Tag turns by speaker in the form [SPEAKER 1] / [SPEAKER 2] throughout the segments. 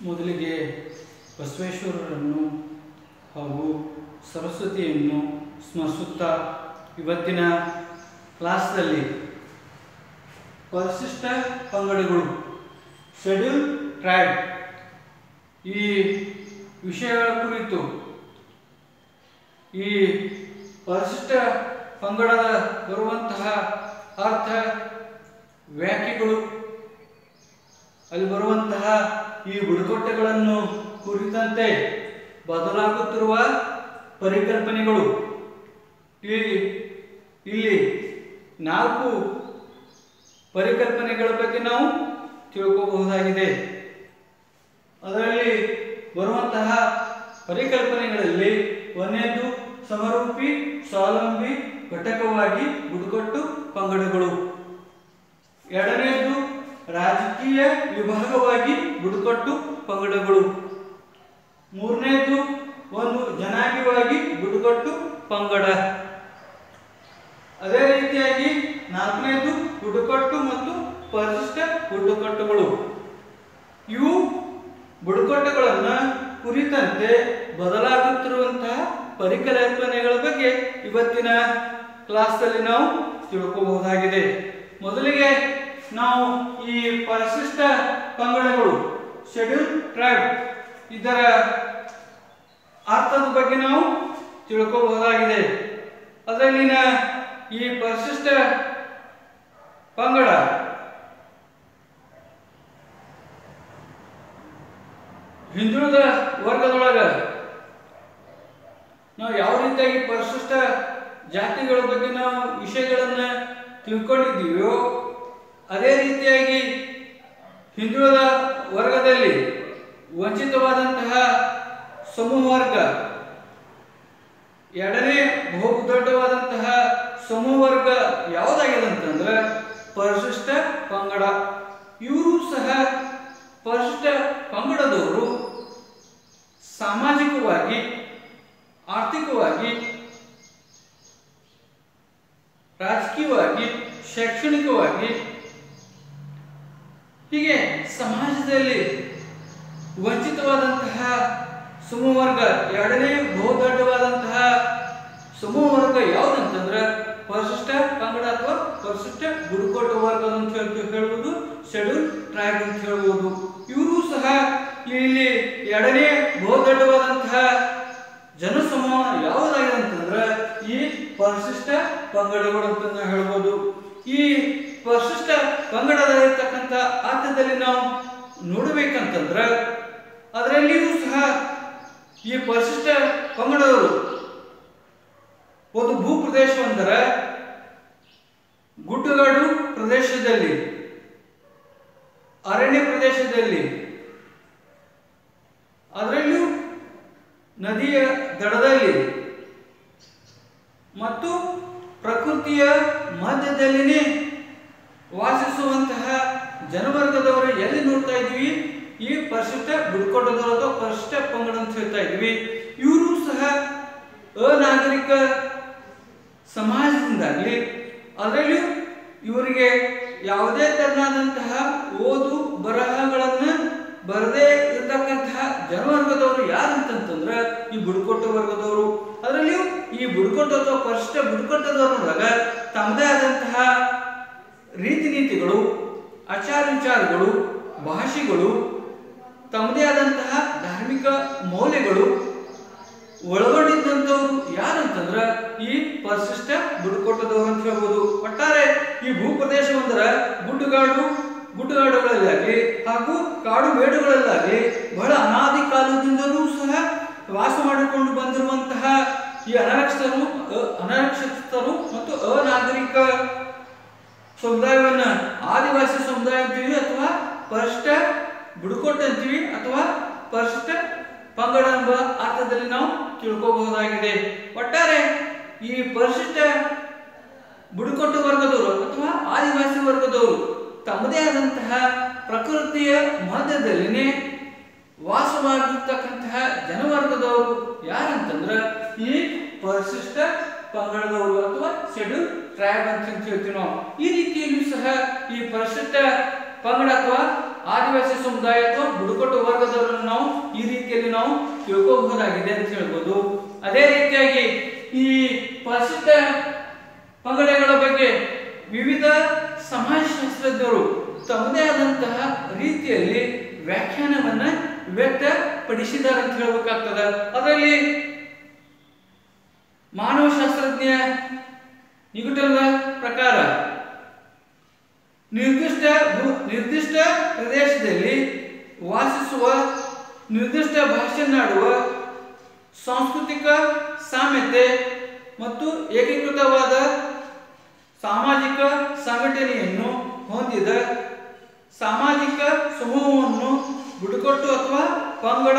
[SPEAKER 1] ಮೊದಲಿಗೆ ಬಸವೇಶ್ವರರನ್ನು ಹಾಗೂ ಸರಸ್ವತಿಯನ್ನು ಸ್ಮರಿಸುತ್ತಾ ಇವತ್ತಿನ ಕ್ಲಾಸ್ನಲ್ಲಿ ಪರಿಶಿಷ್ಟ ಪಂಗಡಗಳು ಶೆಡ್ಯೂಲ್ ಟ್ರೈಬ್ ಈ ವಿಷಯಗಳ ಕುರಿತು ಈ ಪರಿಶಿಷ್ಟ ಪಂಗಡದ ಬರುವಂತಹ ಅರ್ಥ ವ್ಯಾಖ್ಯೆಗಳು ಅಲ್ಲಿ ಬರುವಂತಹ ಈ ಬುಡಕಟ್ಟೆಗಳನ್ನು ಕುರಿತಂತೆ ಬದಲಾಗುತ್ತಿರುವ ಪರಿಕಲ್ಪನೆಗಳು ಇಲ್ಲಿ ಇಲ್ಲಿ ನಾಲ್ಕು ಪರಿಕಲ್ಪನೆಗಳ ಬಗ್ಗೆ ನಾವು ತಿಳ್ಕೋಬಹುದಾಗಿದೆ ಅದರಲ್ಲಿ ಬರುವಂತಹ ಪರಿಕಲ್ಪನೆಗಳಲ್ಲಿ ಒಂದನೇದು ಸಮರೂಪಿ ಸ್ವಾವಲಂಬಿ ಘಟಕವಾಗಿ ಬುಡಕಟ್ಟು ಪಂಗಡಗಳು ಎರಡನೇದು ರಾಜಕೀಯ ವಿಭಾಗವಾಗಿ ಬುಡಕಟ್ಟು ಪಂಗಡಗಳು ಮೂರನೇದು ಒಂದು ಜನಾಂಗವಾಗಿ ಬುಡಕಟ್ಟು ಪಂಗಡ ಅದೇ ರೀತಿಯಾಗಿ ನಾಲ್ಕನೇದು ಬುಡಕಟ್ಟು ಮತ್ತು ಪರಿಶಿಷ್ಟ ಬುಡಕಟ್ಟುಗಳು ಇವು ಬುಡಕಟ್ಟುಗಳನ್ನ ಕುರಿತಂತೆ ಬದಲಾಗುತ್ತಿರುವಂತಹ ಪರಿಕಲ್ಪನೆಗಳ ಬಗ್ಗೆ ಇವತ್ತಿನ ಕ್ಲಾಸ್ನಲ್ಲಿ ನಾವು ತಿಳ್ಕೋಬಹುದಾಗಿದೆ ಮೊದಲಿಗೆ ನಾವು ಈ ಪರಿಶಿಷ್ಟ ಪಂಗಡಗಳು ಶೆಡ್ಯೂಲ್ ಟ್ರೈಬ್ ಇದರ ಅರ್ಥದ ಬಗ್ಗೆ ನಾವು ತಿಳ್ಕೋಬಹುದಾಗಿದೆ ಅದರಲ್ಲಿನ ಈ ಪರಿಶಿಷ್ಟ ಪಂಗಡ ಹಿಂದುಳಿದ ವರ್ಗದೊಳಗ ನಾವು ಯಾವ ರೀತಿಯಾಗಿ ಪರಿಶಿಷ್ಟ ಜಾತಿಗಳ ಬಗ್ಗೆ ನಾವು ವಿಷಯಗಳನ್ನ ತಿಳ್ಕೊಂಡಿದ್ದೀವೋ ಅದೇ ರೀತಿಯಾಗಿ ಹಿಂದುಳಿದ ವರ್ಗದಲ್ಲಿ ವಂಚಿತವಾದಂತಹ ಸಮೂಹ ವರ್ಗ ಎರಡನೇ ಬಹು ದೊಡ್ಡವಾದಂತಹ ಸಮೂಹ ವರ್ಗ ಯಾವುದಾಗಿದೆ ಅಂತಂದ್ರೆ ಪರಿಶಿಷ್ಟ ಪಂಗಡ ಇವರು ಸಹ ಪರಿಶಿಷ್ಟ ಪಂಗಡದವರು ಸಾಮಾಜಿಕವಾಗಿ ಆರ್ಥಿಕವಾಗಿ ರಾಜಕೀಯವಾಗಿ ಶೈಕ್ಷಣಿಕವಾಗಿ ಹೀಗೆ ಸಮಾಜದಲ್ಲಿ ವಂಚಿತವಾದಂತಹ ಸಮೂಹ ವರ್ಗ ಎರಡನೇ ಬಹುದೊಡ್ಡವಾದಂತಹ ಸಮೂಹ ವರ್ಗ ಯಾವುದಂತಂದ್ರೆ ಪರಿಶಿಷ್ಟ ಪಂಗಡ ಅಥವಾ ಪರಿಶಿಷ್ಟ ಬುಡಕಟ್ಟು ವರ್ಗ ಅಂತ ಹೇಳ್ತೀವಿ ಹೇಳ್ಬೋದು ಶೆಡ್ಯೂಲ್ ಟ್ರೈಬ್ ಅಂತ ಹೇಳ್ಬೋದು ಇವರು ಸಹ ಇಲ್ಲಿ ಎರಡನೇ ಬಹುದೊಡ್ಡವಾದಂತಹ ಜನಸಮೂಹ ಯಾವುದಾಗಿದೆ ಅಂತಂದ್ರೆ ಈ ಪರಿಶಿಷ್ಟ ಪಂಗಡಗಳು ಅಂತ ನಾವು ಹೇಳ್ಬೋದು ಈ ಪರಿಶಿಷ್ಟ ಪಂಗಡದಲ್ಲಿರ್ತಕ್ಕಂಥ ಅರ್ಥದಲ್ಲಿ ನಾವು ನೋಡಬೇಕಂತಂದ್ರ ಅದರಲ್ಲಿಯೂ ಸಹ ಈ ಪರಿಶಿಷ್ಟ ಪಂಗಡದವರು ಒಂದು ಭೂ ಪ್ರದೇಶವಂದರೆ ಗುಡ್ಡಗಾಡು ಪ್ರದೇಶದಲ್ಲಿ ಅರಣ್ಯ ಪ್ರದೇಶದಲ್ಲಿ ಅದರಲ್ಲಿಯೂ ನದಿಯ ದಡದಲ್ಲಿ ಮತ್ತು ಪ್ರಕೃತಿಯ ಮಧ್ಯದಲ್ಲಿನೇ ವಾಸಿಸುವಂತಹ ಜನವರ್ಗದವರು ಎಲ್ಲಿ ನೋಡ್ತಾ ಇದ್ವಿ ಈ ಪರಿಶಿಷ್ಟ ಬುಡ್ಕೊಟ್ಟದವರು ಅಥವಾ ಪರಿಶಿಷ್ಟ ಪಂಗಡ ಅಂತ ಹೇಳ್ತಾ ಇದ್ವಿ ಇವರು ಸಹ ಅನಾಗರಿಕ ಸಮಾಜದಿಂದಾಗಲಿ ಅದರಲ್ಲಿಯೂ ಇವರಿಗೆ ಯಾವುದೇ ತೆರನಾದಂತಹ ಓದು ಬರಹಗಳನ್ನ ಬರದೇ ಇರತಕ್ಕಂತಹ ಜನವರ್ಗದವರು ಯಾರಂತಂತಂದ್ರೆ ಈ ಬುಡಕೊಟ್ಟ ವರ್ಗದವರು ಅದರಲ್ಲಿಯೂ ಈ ಬುಡಕೊಟ್ಟ ಅಥವಾ ಪರಿಶಿಷ್ಟ ಬುಡಕೊಟ್ಟದವರೊಳಗ ತಮ್ಮದೇ ಆದಂತಹ ರೀತಿ ನೀತಿಗಳು ಆಚಾರ ವಿಚಾರಗಳು ಭಾಷೆಗಳು ತಮ್ಮದೇ ಆದಂತಹ ಧಾರ್ಮಿಕ ಮೌಲ್ಯಗಳು ಒಳಗೊಂಡಿದ್ದಂಥವ್ರು ಯಾರಂತಂದ್ರ ಈ ಪರಿಶಿಷ್ಟ ಬುಡಕೊಟ್ಟದವರು ಅಂತ ಹೇಳ್ಬೋದು ಒಟ್ಟಾರೆ ಈ ಭೂಪ್ರದೇಶ ಒಂದರ ಗುಡ್ಡುಗಾಡು ಗುಡ್ಡುಗಾಡುಗಳಲ್ಲಾಗಲಿ ಹಾಗೂ ಕಾಡು ಮೇಡುಗಳಲ್ಲಾಗಲಿ ಬಹಳ ಅನಾದಿ ಕಾಲದಿಂದಲೂ ಸಹ ವಾಸ ಮಾಡಿಕೊಂಡು ಬಂದಿರುವಂತಹ ಈ ಅನಕ್ಷತರು ಅ- ಅನಕ್ಷತರು ಮತ್ತು ಅನಾಗರಿಕ ಸಮುದಾಯವನ್ನ ಆದಿವಾಸಿ ಸಮುದಾಯ ಅಂತೀವಿ ಅಥವಾ ಪರಿಶಿಷ್ಟ ಬುಡಕೊಟ್ಟು ಅಂತೀವಿ ಅಥವಾ ಪರಿಶಿಷ್ಟ ಪಂಗಡ ಎಂಬ ಅರ್ಥದಲ್ಲಿ ನಾವು ತಿಳ್ಕೋಬಹುದಾಗಿದೆ ಒಟ್ಟಾರೆ ಈ ಪರಿಶಿಷ್ಟ ಬುಡಕೊಟ್ಟು ವರ್ಗದವರು ಅಥವಾ ಆದಿವಾಸಿ ವರ್ಗದವರು ತಮ್ಮದೇ ಆದಂತಹ ಪ್ರಕೃತಿಯ ಮಧ್ಯದಲ್ಲಿನೇ ವಾಸವಾಗಿರ್ತಕ್ಕಂತಹ ಜನವರ್ಗದವರು ಯಾರಂತಂದ್ರ ಈ ಪರಿಶಿಷ್ಟ ಪಂಗಡದವರು ಅಥವಾ ಶೆಡ್ಯೂಲ್ ಟ್ರೈಬ್ ಅಂತ ಹೇಳ್ತೀವಿ ನಾವು ಈ ರೀತಿಯಲ್ಲೂ ಸಹ ಈ ಪರಿಶಿಷ್ಟ ಪಂಗಡ ಅಥವಾ ಆದಿವಾಸಿ ಸಮುದಾಯ ಅಥವಾ ಬುಡಕಟ್ಟು ವರ್ಗದವರನ್ನು ನಾವು ಈ ರೀತಿಯಲ್ಲಿ ನಾವು ತಿಳ್ಕೋಬಹುದಾಗಿದೆ ಅಂತ ಹೇಳ್ಬೋದು ಅದೇ ರೀತಿಯಾಗಿ ಈ ಪರಿಶಿಷ್ಟ ಪಂಗಡಗಳ ಬಗ್ಗೆ ವಿವಿಧ ಸಮಾಜಶಾಸ್ತ್ರಜ್ಞರು ತಮ್ಮದೇ ಆದಂತಹ ರೀತಿಯಲ್ಲಿ ವ್ಯಾಖ್ಯಾನವನ್ನ ವ್ಯಕ್ತಪಡಿಸಿದ್ದಾರೆ ಅಂತ ಹೇಳ್ಬೇಕಾಗ್ತದ ಅದರಲ್ಲಿ ಮಾನವಶಾಸ್ತ್ರಜ್ಞ ನಿಗುಟನ ಪ್ರಕಾರ ನಿರ್ದಿಷ್ಟ ಭೂ- ನಿರ್ದಿಷ್ಟ ಪ್ರದೇಶದಲ್ಲಿ ವಾಸಿಸುವ ನಿರ್ದಿಷ್ಟ ಭಾಷೆಯನ್ನಾಡುವ ಸಾಂಸ್ಕೃತಿಕ ಸಾಮ್ಯತೆ ಮತ್ತು ಏಕೀಕೃತವಾದ ಸಾಮಾಜಿಕ ಸಂಘಟನೆಯನ್ನು ಹೊಂದಿದ ಸಾಮಾಜಿಕ ಸಮೂಹವನ್ನು ಬುಡಕಟ್ಟು ಅಥವಾ ಪಂಗಡ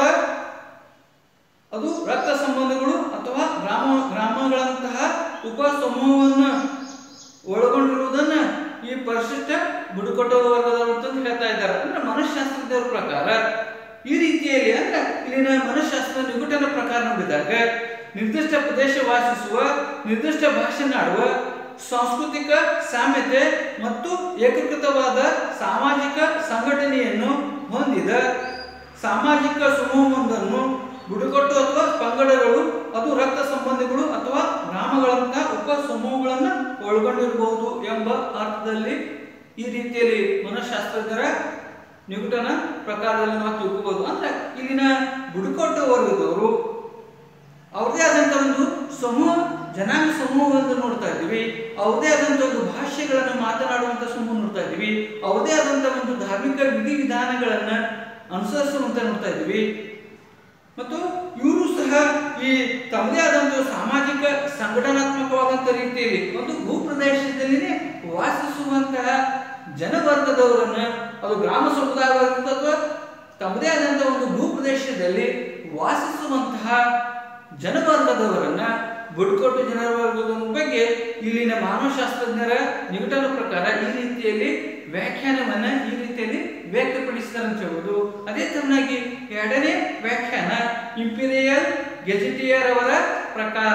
[SPEAKER 1] ಅದು ರಕ್ತ ಸಂಬಂಧಗಳು ಅಥವಾ ಗ್ರಾಮ ಗ್ರಾಮಗಳಂತಹ ಉಪ ಸಮೂಹವನ್ನು ಒಳಗೊಂಡಿರುವುದನ್ನ ಈ ಪರಿಶಿಷ್ಟ ಬುಡಕಟ್ಟು ವರ್ಗದವರು ಅಂತ ಹೇಳ್ತಾ ಇದ್ದಾರೆ ಅಂದ್ರೆ ಮನಃಶಾಸ್ತ್ರಜ್ಞರ ಪ್ರಕಾರ ಈ ರೀತಿಯಲ್ಲಿ ಅಂದ್ರೆ ಇಲ್ಲಿನ ಮನಃಶಾಸ್ತ್ರ ನಿಗುಟನ ಪ್ರಕಾರ ನೋಡಿದಾಗ ನಿರ್ದಿಷ್ಟ ಪ್ರದೇಶ ವಾಸಿಸುವ ನಿರ್ದಿಷ್ಟ ಭಾಷೆನಾಡುವ ಸಾಂಸ್ಕೃತಿಕ ಸಾಮ್ಯತೆ ಮತ್ತು ಏಕೀಕೃತವಾದ ಸಾಮಾಜಿಕ ಸಂಘಟನೆಯನ್ನು ಹೊಂದಿದ ಸಾಮಾಜಿಕ ಸಮೂಹವೊಂದನ್ನು ಬುಡಕಟ್ಟು ಅಥವಾ ಪಂಗಡಗಳು ಅದು ರಕ್ತ ಸಂಬಂಧಿಗಳು ಅಥವಾ ಗ್ರಾಮಗಳಂತಹ ಉಪ ಸಮೂಹಗಳನ್ನು ಒಳಗೊಂಡಿರಬಹುದು ಎಂಬ ಅರ್ಥದಲ್ಲಿ ಈ ರೀತಿಯಲ್ಲಿ ಮನಃಶಾಸ್ತ್ರಜ್ಞರ ನಿಗುಟನ ಪ್ರಕಾರದಲ್ಲಿ ನಾವು ತಿಳ್ಕೋಬಹುದು ಅಂದ್ರೆ ಇಲ್ಲಿನ ಬುಡಕಟ್ಟು ವರ್ಗದವರು ಅವ್ರದೇ ಆದಂತ ಒಂದು ಸಮೂಹ ಜನಾಂಗ ಸಮೂಹವನ್ನು ನೋಡ್ತಾ ಇದ್ದೀವಿ ಅವ್ರದೇ ಆದಂತ ಒಂದು ಭಾಷೆಗಳನ್ನು ಮಾತನಾಡುವಂತ ಸಮೂಹ ನೋಡ್ತಾ ಇದ್ದೀವಿ ಅವ್ರದೇ ಆದಂತ ಒಂದು ಧಾರ್ಮಿಕ ವಿಧಿವಿಧಾನಗಳನ್ನ ಅನುಸರಿಸುವಂತ ನೋಡ್ತಾ ಇದ್ದೀವಿ ಮತ್ತು ಇವರು ಸಹ ಈ ತಮ್ಮದೇ ಆದಂತ ಸಾಮಾಜಿಕ ಸಂಘಟನಾತ್ಮಕವಾದಂತ ರೀತಿಯಲ್ಲಿ ಒಂದು ಭೂಪ್ರದೇಶದಲ್ಲಿನೇ ವಾಸಿಸುವಂತಹ ಜನವರ್ಗದವರನ್ನ ಅದು ಗ್ರಾಮ ಸಮುದಾಯವಾಗಿರ್ಬೋದು ಅಥವಾ ತಮ್ಮದೇ ಆದಂತ ಒಂದು ಭೂಪ್ರದೇಶದಲ್ಲಿ ವಾಸಿಸುವಂತಹ ಜನವರ್ಗದವರನ್ನ ಬುಡಕಟ್ಟು ಜನವರ್ಗದ ಬಗ್ಗೆ ಇಲ್ಲಿನ ಮಾನವಶಾಸ್ತ್ರಜ್ಞರ ನಿಕಟನ ಪ್ರಕಾರ ಈ ರೀತಿಯಲ್ಲಿ ವ್ಯಾಖ್ಯಾನವನ್ನ ಈ ರೀತಿಯಲ್ಲಿ ವ್ಯಕ್ತಪಡಿಸಿದ್ದಾರೆ ಅಂತ ಹೇಳ್ಬೋದು ಅದೇ ತರನಾಗಿ ಎರಡನೇ ವ್ಯಾಖ್ಯಾನ ಇಂಪೀರಿಯಲ್ ಗೆಜಿಟಿಯರ್ ಅವರ ಪ್ರಕಾರ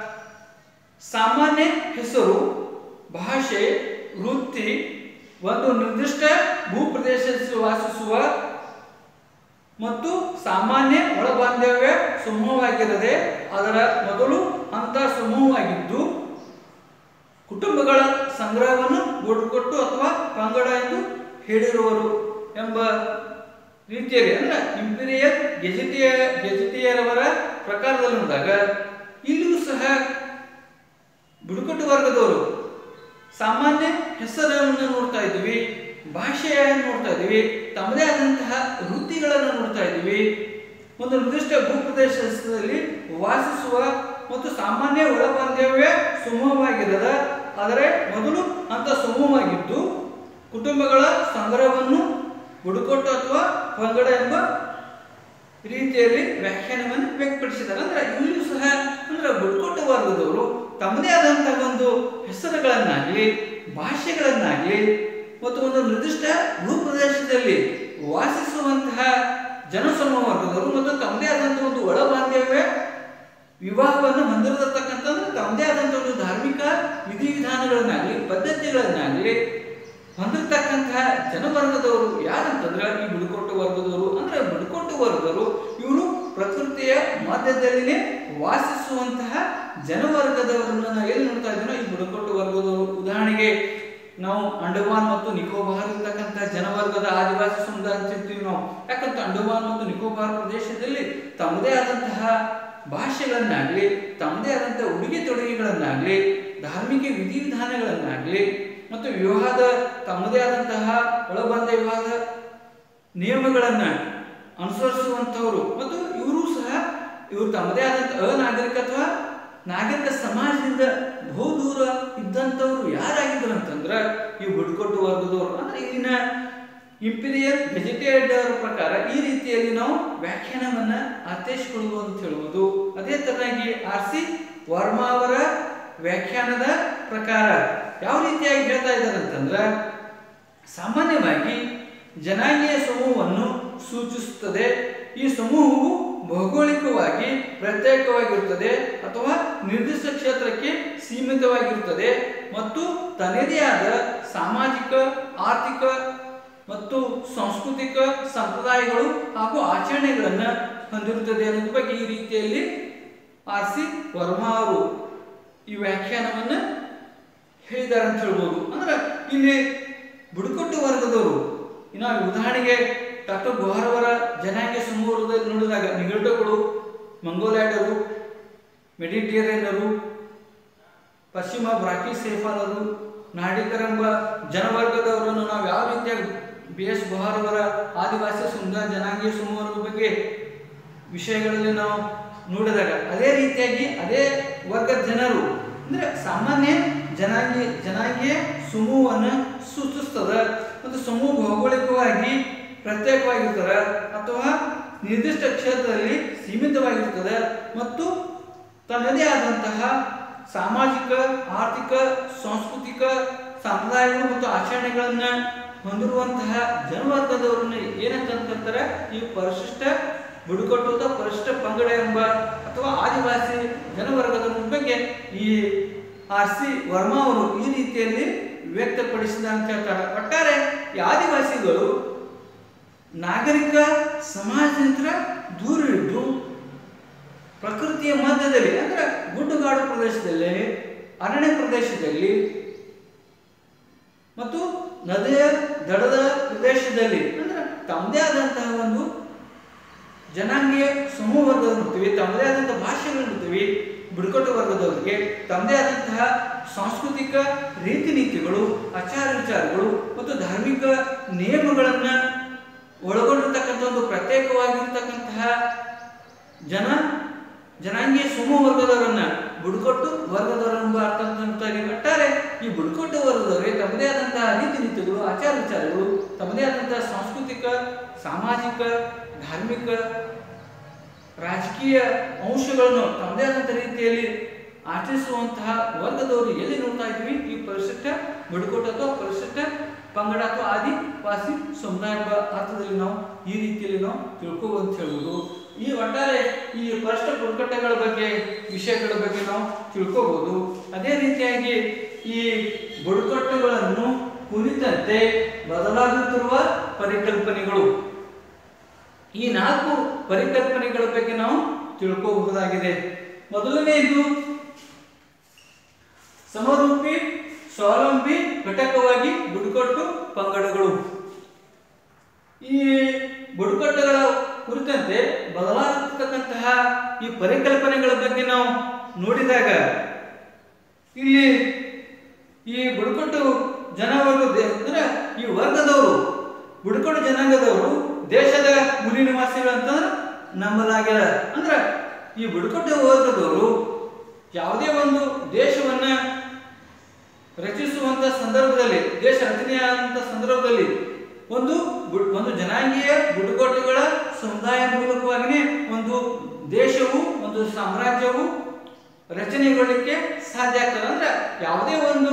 [SPEAKER 1] ಸಾಮಾನ್ಯ ಹೆಸರು ಭಾಷೆ ವೃತ್ತಿ ಒಂದು ನಿರ್ದಿಷ್ಟ ಭೂಪ್ರದೇಶದಲ್ಲಿ ವಾಸಿಸುವ ಮತ್ತು ಸಾಮಾನ್ಯ ಒಳಬಾಂಧವ್ಯ ಸಮೂಹವಾಗಿರದೆ ಅದರ ಮೊದಲು ಅಂತ ಸಮೂಹವಾಗಿದ್ದು ಕುಟುಂಬಗಳ ಸಂಗ್ರಹವನ್ನು ಬುಡಕಟ್ಟು ಅಥವಾ ಪಂಗಡ ಎಂದು ಹೇಳಿರುವರು ಎಂಬ ರೀತಿಯಲ್ಲಿ ಅಂದ್ರೆ ಇಂಪೀರಿಯಲ್ ಗೆಜೆಟಿಯ ಗೆಜೆಟಿಯರವರ ಪ್ರಕಾರದಲ್ಲಿ ನೋಡಿದಾಗ ಇಲ್ಲಿಯೂ ಸಹ ಬುಡಕಟ್ಟು ವರ್ಗದವರು ಸಾಮಾನ್ಯ ಹೆಸರನ್ನು ನೋಡ್ತಾ ಇದ್ದೀವಿ ಭಾಷೆಯನ್ನು ನೋಡ್ತಾ ಇದ್ದೀವಿ ತಮ್ಮದೇ ಆದಂತಹ ವೃತ್ತಿಗಳನ್ನು ನೋಡ್ತಾ ಇದ್ದೀವಿ ಒಂದು ನಿರ್ದಿಷ್ಟ ಭೂಪ್ರದೇಶದಲ್ಲಿ ವಾಸಿಸುವ ಮತ್ತು ಸಾಮಾನ್ಯ ಒಳಬಾಂಧವ್ಯ ಸಮೂಹವಾಗಿರದ ಆದರೆ ಮೊದಲು ಅಂತ ಸಮೂಹವಾಗಿದ್ದು ಕುಟುಂಬಗಳ ಸಂಗ್ರಹವನ್ನು ಬುಡಕಟ್ಟು ಅಥವಾ ಪಂಗಡ ಎಂಬ ರೀತಿಯಲ್ಲಿ ವ್ಯಾಖ್ಯಾನವನ್ನು ವ್ಯಕ್ತಪಡಿಸಿದ್ದಾರೆ ಅಂದ್ರೆ ಇಲ್ಲಿಯೂ ಸಹ ಅಂದ್ರೆ ಬುಡಕಟ್ಟು ವರ್ಗದವರು ತಮ್ಮದೇ ಆದಂತಹ ಒಂದು ಹೆಸರುಗಳನ್ನಾಗ್ಲಿ ಭಾಷೆಗಳನ್ನಾಗ್ಲಿ ಮತ್ತು ಒಂದು ನಿರ್ದಿಷ್ಟ ಭೂಪ್ರದೇಶದಲ್ಲಿ ವಾಸಿಸುವಂತಹ ಜನಸಮೂಹ ವರ್ಗದವರು ಮತ್ತು ತಮ್ಮದೇ ಆದಂತಹ ಒಂದು ಒಳಬಾಂಧವ್ಯ ವಿವಾಹವನ್ನು ಹೊಂದಿರತಕ್ಕಂಥದ್ದು ತಮ್ಮದೇ ಆದಂತಹ ಒಂದು ಧಾರ್ಮಿಕ ವಿಧಿವಿಧಾನಗಳನ್ನಾಗ್ಲಿ ಪದ್ಧತಿಗಳನ್ನಾಗ್ಲಿ ಹೊಂದಿರತಕ್ಕಂತಹ ಜನವರ್ಗದವರು ಯಾರಂತಂದ್ರೆ ಈ ಬುಡಕಟ್ಟು ವರ್ಗದವರು ಅಂದ್ರೆ ಬುಡಕಟ್ಟು ವರ್ಗದವರು ಇವರು ಪ್ರಕೃತಿಯ ಮಧ್ಯದಲ್ಲಿನೇ ವಾಸಿಸುವಂತಹ ಜನವರ್ಗದವರನ್ನ ನಾವು ಎಲ್ಲಿ ನೋಡ್ತಾ ಇದ್ದೀನೋ ಈ ಬುಡಕಟ್ಟು ವರ್ಗದವರು ಉದಾಹರಣೆಗೆ ನಾವು ಅಂಡಮಾನ್ ಮತ್ತು ನಿಕೋಬಾರ್ ಇರ್ತಕ್ಕಂಥ ಜನವರ್ಗದ ಆದಿವಾಸಿ ಸಮುದಾಯ ಅಂತ ಹೇಳ್ತೀವಿ ನಾವು ಯಾಕಂತ ಅಂಡಮಾನ್ ಮತ್ತು ನಿಕೋಬಾರ್ ಪ್ರದೇಶದಲ್ಲಿ ತಮ್ಮದೇ ಆದಂತಹ ಭಾಷೆಗಳನ್ನಾಗ್ಲಿ ತಮ್ಮದೇ ಆದಂತಹ ಉಡುಗೆ ತೊಡುಗೆಗಳನ್ನಾಗ್ಲಿ ಧಾರ್ಮಿಕ ವಿಧಿವಿಧಾನಗಳನ್ನಾಗ್ಲಿ ಮತ್ತು ವಿವಾಹದ ತಮ್ಮದೇ ಆದಂತಹ ಒಳಬಂದ ವಿವಾಹದ ನಿಯಮಗಳನ್ನ ಅನುಸರಿಸುವಂತವರು ಮತ್ತು ಇವರು ಸಹ ಇವರು ತಮ್ಮದೇ ಆದಂತಹ ಅನಾಗರಿಕತ್ವ ನಾಗರಿಕ ಸಮಾಜದಿಂದ ಬಹು ದೂರ ಇದ್ದಂಥವ್ರು ಯಾರಾಗಿದ್ರು ಅಂತಂದ್ರೆ ಈ ಬುಡಕಟ್ಟು ವರ್ಗದವರು ಅಂದ್ರೆ ಇಲ್ಲಿನ ಇಂಪೀರಿಯಲ್ ವೆಜಿಟೇರಿಯನ್ ಅವರ ಪ್ರಕಾರ ಈ ರೀತಿಯಲ್ಲಿ ನಾವು ವ್ಯಾಖ್ಯಾನವನ್ನ ಅರ್ಥೈಸಿಕೊಳ್ಳಬಹುದು ಅಂತ ಹೇಳ್ಬೋದು ಅದೇ ತರನಾಗಿ ಆರ್ ಸಿ ವರ್ಮಾ ಅವರ ವ್ಯಾಖ್ಯಾನದ ಪ್ರಕಾರ ಯಾವ ರೀತಿಯಾಗಿ ಹೇಳ್ತಾ ಇದ್ದಾರೆ ಅಂತಂದ್ರೆ ಸಾಮಾನ್ಯವಾಗಿ ಜನಾಂಗೀಯ ಸಮೂಹವನ್ನು ಸೂಚಿಸುತ್ತದೆ ಈ ಸಮೂಹವು ಭೌಗೋಳಿಕವಾಗಿ ಪ್ರತ್ಯೇಕವಾಗಿರುತ್ತದೆ ಅಥವಾ ನಿರ್ದಿಷ್ಟ ಕ್ಷೇತ್ರಕ್ಕೆ ಸೀಮಿತವಾಗಿರುತ್ತದೆ ಮತ್ತು ತನ್ನದೇ ಆದ ಸಾಮಾಜಿಕ ಆರ್ಥಿಕ ಮತ್ತು ಸಾಂಸ್ಕೃತಿಕ ಸಂಪ್ರದಾಯಗಳು ಹಾಗೂ ಆಚರಣೆಗಳನ್ನ ಹೊಂದಿರುತ್ತದೆ ಅನ್ನೋದ್ರ ಬಗ್ಗೆ ಈ ರೀತಿಯಲ್ಲಿ ಆರ್ ಸಿ ವರ್ಮಾ ಅವರು ಈ ವ್ಯಾಖ್ಯಾನವನ್ನ ಹೇಳಿದ್ದಾರೆ ಅಂತ ಹೇಳ್ಬೋದು ಅಂದ್ರೆ ಇಲ್ಲಿ ಬುಡಕಟ್ಟು ವರ್ಗದವರು ಇನ್ನು ಉದಾಹರಣೆಗೆ ಡಾಕ್ಟರ್ ಗುಹಾರವರ ಜನಾಂಗೀಯ ಸಮೂಹದಲ್ಲಿ ನೋಡಿದಾಗ ನಿಘಂಟುಗಳು ಮಂಗೋಲ್ಯಾಡರು ಮೆಡಿಟೇರಿಯನ್ನರು ಪಶ್ಚಿಮ ಬ್ರಾಕಿಸೇಫಾಲರು ನಾಡಿಕರೆಂಬ ಜನವರ್ಗದವರನ್ನು ನಾವು ಯಾವ ರೀತಿಯಾಗಿ ಬಿ ಎಸ್ ಗುಹಾರವರ ಆದಿವಾಸಿ ಸಮುದಾಯ ಜನಾಂಗೀಯ ಸಮೂಹದ ಬಗ್ಗೆ ವಿಷಯಗಳಲ್ಲಿ ನಾವು ನೋಡಿದಾಗ ಅದೇ ರೀತಿಯಾಗಿ ಅದೇ ವರ್ಗದ ಜನರು ಅಂದ್ರೆ ಸಾಮಾನ್ಯ ಜನಾಂಗೀಯ ಜನಾಂಗೀಯ ಸಮೂಹವನ್ನು ಸೂಚಿಸ್ತದ ಮತ್ತು ಸಮೂಹ ಭೌಗೋಳಿಕವಾಗಿ ಪ್ರತ್ಯೇಕವಾಗಿರ್ತದೆ ಅಥವಾ ನಿರ್ದಿಷ್ಟ ಕ್ಷೇತ್ರದಲ್ಲಿ ಸೀಮಿತವಾಗಿರ್ತದೆ ಮತ್ತು ತನ್ನದೇ ಆದಂತಹ ಸಾಮಾಜಿಕ ಆರ್ಥಿಕ ಸಾಂಸ್ಕೃತಿಕ ಸಂಪ್ರದಾಯಗಳು ಮತ್ತು ಆಚರಣೆಗಳನ್ನ ಹೊಂದಿರುವಂತಹ ಜನವರ್ಗದವರನ್ನ ಏನಂತ ಕರೀತಾರೆ ಈ ಪರಿಶಿಷ್ಟ ಬುಡಕಟ್ಟು ಪರಿಶಿಷ್ಟ ಪಂಗಡ ಎಂಬ ಅಥವಾ ಆದಿವಾಸಿ ಜನವರ್ಗದ ಬಗ್ಗೆ ಈ ಆರ್ ಸಿ ವರ್ಮಾ ಅವರು ಈ ರೀತಿಯಲ್ಲಿ ವ್ಯಕ್ತಪಡಿಸಿದ ಅಂತ ಹೇಳ್ತಾರೆ ಒಟ್ಟಾರೆ ಈ ಆದಿವಾಸಿಗಳು ನಾಗರಿಕ ಸಮಾಜದಿಂದ ದೂರವಿದ್ದು ಪ್ರಕೃತಿಯ ಮಧ್ಯದಲ್ಲಿ ಅಂದ್ರೆ ಗುಡ್ಡುಗಾಡು ಪ್ರದೇಶದಲ್ಲಿ ಅರಣ್ಯ ಪ್ರದೇಶದಲ್ಲಿ ಮತ್ತು ನದಿಯ ದಡದ ಪ್ರದೇಶದಲ್ಲಿ ಅಂದ್ರೆ ತಮ್ಮದೇ ಆದಂತಹ ಒಂದು ಜನಾಂಗೀಯ ಸಮೂಹ ವರ್ಗದವರು ಇರ್ತೀವಿ ತಮ್ಮದೇ ಆದಂತಹ ಭಾಷೆಗಳು ಇರ್ತೀವಿ ಬುಡಕಟ್ಟು ವರ್ಗದವರಿಗೆ ತಮ್ಮದೇ ಆದಂತಹ ಸಾಂಸ್ಕೃತಿಕ ರೀತಿ ನೀತಿಗಳು ಆಚಾರ ವಿಚಾರಗಳು ಮತ್ತು ಧಾರ್ಮಿಕ ನಿಯಮಗಳನ್ನ ಒಳಗೊಂಡಿರ್ತಕ್ಕಂಥ ಒಂದು ಪ್ರತ್ಯೇಕವಾಗಿರ್ತಕ್ಕಂತಹ ಜನ ಜನಾಂಗೀಯ ಸಮೂಹ ವರ್ಗದವರನ್ನ ಬುಡಕಟ್ಟು ವರ್ಗದವರೆಂಬ ಅರ್ಥ ಅಂತಾರೆ ಒಟ್ಟಾರೆ ಈ ಬುಡಕಟ್ಟು ವರ್ಗದವರಿಗೆ ತಮ್ಮದೇ ಆದಂತಹ ರೀತಿ ನೀತಿಗಳು ಆಚಾರ ವಿಚಾರಗಳು ತಮ್ಮದೇ ಆದಂತಹ ಸಾಂಸ್ಕೃತಿಕ ಸಾಮಾಜಿಕ ಧಾರ್ಮಿಕ ರಾಜಕೀಯ ಅಂಶಗಳನ್ನು ತಮ್ಮದೇ ಆದಂಥ ರೀತಿಯಲ್ಲಿ ಆಚರಿಸುವಂತಹ ವರ್ಗದವರು ಎಲ್ಲಿ ನೋಡ್ತಾ ಇದ್ವಿ ಈ ಪರಿಶಿಷ್ಟ ಬುಡಕಟ್ಟು ಅಥವಾ ಪರಿಶಿಷ್ಟ ಪಂಗಡ ಅಥವಾ ಆದಿವಾಸಿ ಸಮುದಾಯ ಎಂಬ ಅರ್ಥದಲ್ಲಿ ನಾವು ಈ ರೀತಿಯಲ್ಲಿ ನಾವು ತಿಳ್ಕೋಬಹುದು ಅಂತ ಹೇಳ್ಬೋದು ಈ ಒಟ್ಟಾರೆ ಈ ಪರಿಶಿಷ್ಟ ಬುಡಕಟ್ಟುಗಳ ಬಗ್ಗೆ ವಿಷಯಗಳ ಬಗ್ಗೆ ನಾವು ತಿಳ್ಕೋಬಹುದು ಅದೇ ರೀತಿಯಾಗಿ ಈ ಬುಡಕಟ್ಟುಗಳನ್ನು ಕುರಿತಂತೆ ಬದಲಾಗುತ್ತಿರುವ ಪರಿಕಲ್ಪನೆಗಳು ಈ ನಾಲ್ಕು ಪರಿಕಲ್ಪನೆಗಳ ಬಗ್ಗೆ ನಾವು ತಿಳ್ಕೋಬಹುದಾಗಿದೆ ಮೊದಲನೆಯದು ಸಮರೂಪಿ ಸ್ವಾವಲಂಬಿ ಘಟಕವಾಗಿ ಬುಡಕಟ್ಟು ಪಂಗಡಗಳು ಈ ಬುಡಕಟ್ಟುಗಳ ಕುರಿತಂತೆ ಬದಲಾಗತಕ್ಕಂತಹ ಈ ಪರಿಕಲ್ಪನೆಗಳ ಬಗ್ಗೆ ನಾವು ನೋಡಿದಾಗ ಇಲ್ಲಿ ಈ ಬುಡಕಟ್ಟು ಜನವರ್ಗ ಅಂದ್ರೆ ಈ ವರ್ಗದವರು ಬುಡಕಟ್ಟು ಜನಾಂಗದವರು ದೇಶದ ಮೂಲ ನಿವಾಸಿಗಳು ಅಂತ ನಂಬಲಾಗಿದೆ ಅಂದ್ರೆ ಈ ಬುಡಕಟ್ಟು ವರ್ಗದವರು ಯಾವುದೇ ಒಂದು ದೇಶವನ್ನ ರಚಿಸುವಂತ ಸಂದರ್ಭದಲ್ಲಿ ದೇಶ ರಚನೆಯಾದಂತ ಸಂದರ್ಭದಲ್ಲಿ ಒಂದು ಬು- ಒಂದು ಜನಾಂಗೀಯ ಬುಡಕಟ್ಟುಗಳ ಸಮುದಾಯ ಮೂಲಕವಾಗಿಯೇ ಒಂದು ದೇಶವು ಒಂದು ಸಾಮ್ರಾಜ್ಯವು ರಚನೆಗೊಳ್ಳಲಿಕ್ಕೆ ಸಾಧ್ಯ ಆಗ್ತದೆ ಅಂದ್ರೆ ಯಾವುದೇ ಒಂದು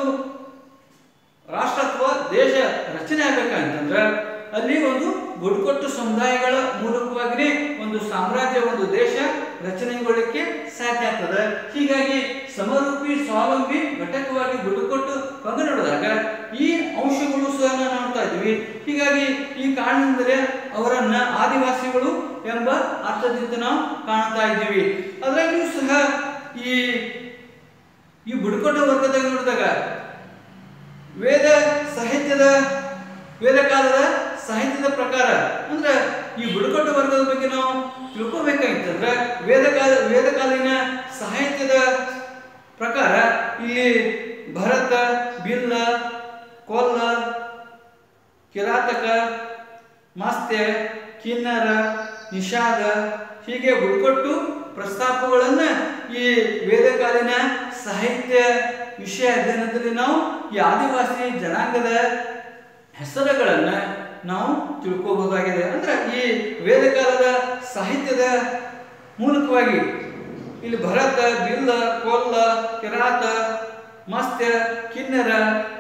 [SPEAKER 1] ರಾಷ್ಟ್ರ ಅಥವಾ ದೇಶ ರಚನೆ ಆಗ್ಬೇಕಂತಂದ್ರೆ ಅಲ್ಲಿ ಒಂದು ಬುಡಕಟ್ಟು ಸಮುದಾಯಗಳ ಮೂಲಕವಾಗಿಯೇ ಒಂದು ಸಾಮ್ರಾಜ್ಯ ಒಂದು ದೇಶ ರಚನೆಗೊಳ್ಳಲಿಕ್ಕೆ ಸಾಧ್ಯ ಆಗ್ತದೆ ಹೀಗಾಗಿ ಸಮರೂಪಿ ಸ್ವಾವಲಂಬಿ ಘಟಕವಾಗಿ ಬುಡಕಟ್ಟು ಪಂಗಡದಾಗ ಈ ಅಂಶಗಳು ಸಹ ನಾವು ನೋಡ್ತಾ ಇದ್ವಿ ಹೀಗಾಗಿ ಈ ಕಾರಣದಿಂದಲೇ ಅವರನ್ನ ಆದಿವಾಸಿಗಳು ಎಂಬ ಅರ್ಥದಿಂದ ನಾವು ಕಾಣ್ತಾ ಇದ್ದೀವಿ ಅದರಲ್ಲಿಯೂ ಸಹ ಈ ಈ ಬುಡಕಟ್ಟು ವರ್ಗದಾಗ ನೋಡಿದಾಗ ವೇದ ಸಾಹಿತ್ಯದ ವೇದ ಕಾಲದ ಸಾಹಿತ್ಯದ ಪ್ರಕಾರ ಅಂದ್ರೆ ಈ ಬುಡಕಟ್ಟು ವರ್ಗದ ಬಗ್ಗೆ ನಾವು ತಿಳ್ಕೊಬೇಕಾಗಿತ್ತಂದ್ರೆ ವೇದ ಕಾಲ ವೇದ ಕಾಲಿನ ಸಾಹಿತ್ಯದ ಪ್ರಕಾರ ಇಲ್ಲಿ ಭರತ ಬಿಲ್ಲ ಕೊಲ್ಲ ಕಿರಾತಕ ಮಾಸ್ತ್ಯ ಕಿನ್ನರ ನಿಷಾದ ಹೀಗೆ ಬುಡಕಟ್ಟು ಪ್ರಸ್ತಾಪಗಳನ್ನ ಈ ವೇದಕಾಲಿನ ಸಾಹಿತ್ಯ ವಿಷಯ ಅಧ್ಯಯನದಲ್ಲಿ ನಾವು ಈ ಆದಿವಾಸಿ ಜನಾಂಗದ ಹೆಸರುಗಳನ್ನ ನಾವು ತಿಳ್ಕೋಬಹುದಾಗಿದೆ ಅಂದ್ರೆ ಈ ವೇದಕಾಲದ ಸಾಹಿತ್ಯದ ಮೂಲಕವಾಗಿ ಇಲ್ಲಿ ಭರತ ಬಿಲ್ಲ ಕೊಲ್ಲ ಕಿರಾತ ಮಸ್ತ್ಯ ಕಿನ್ನರ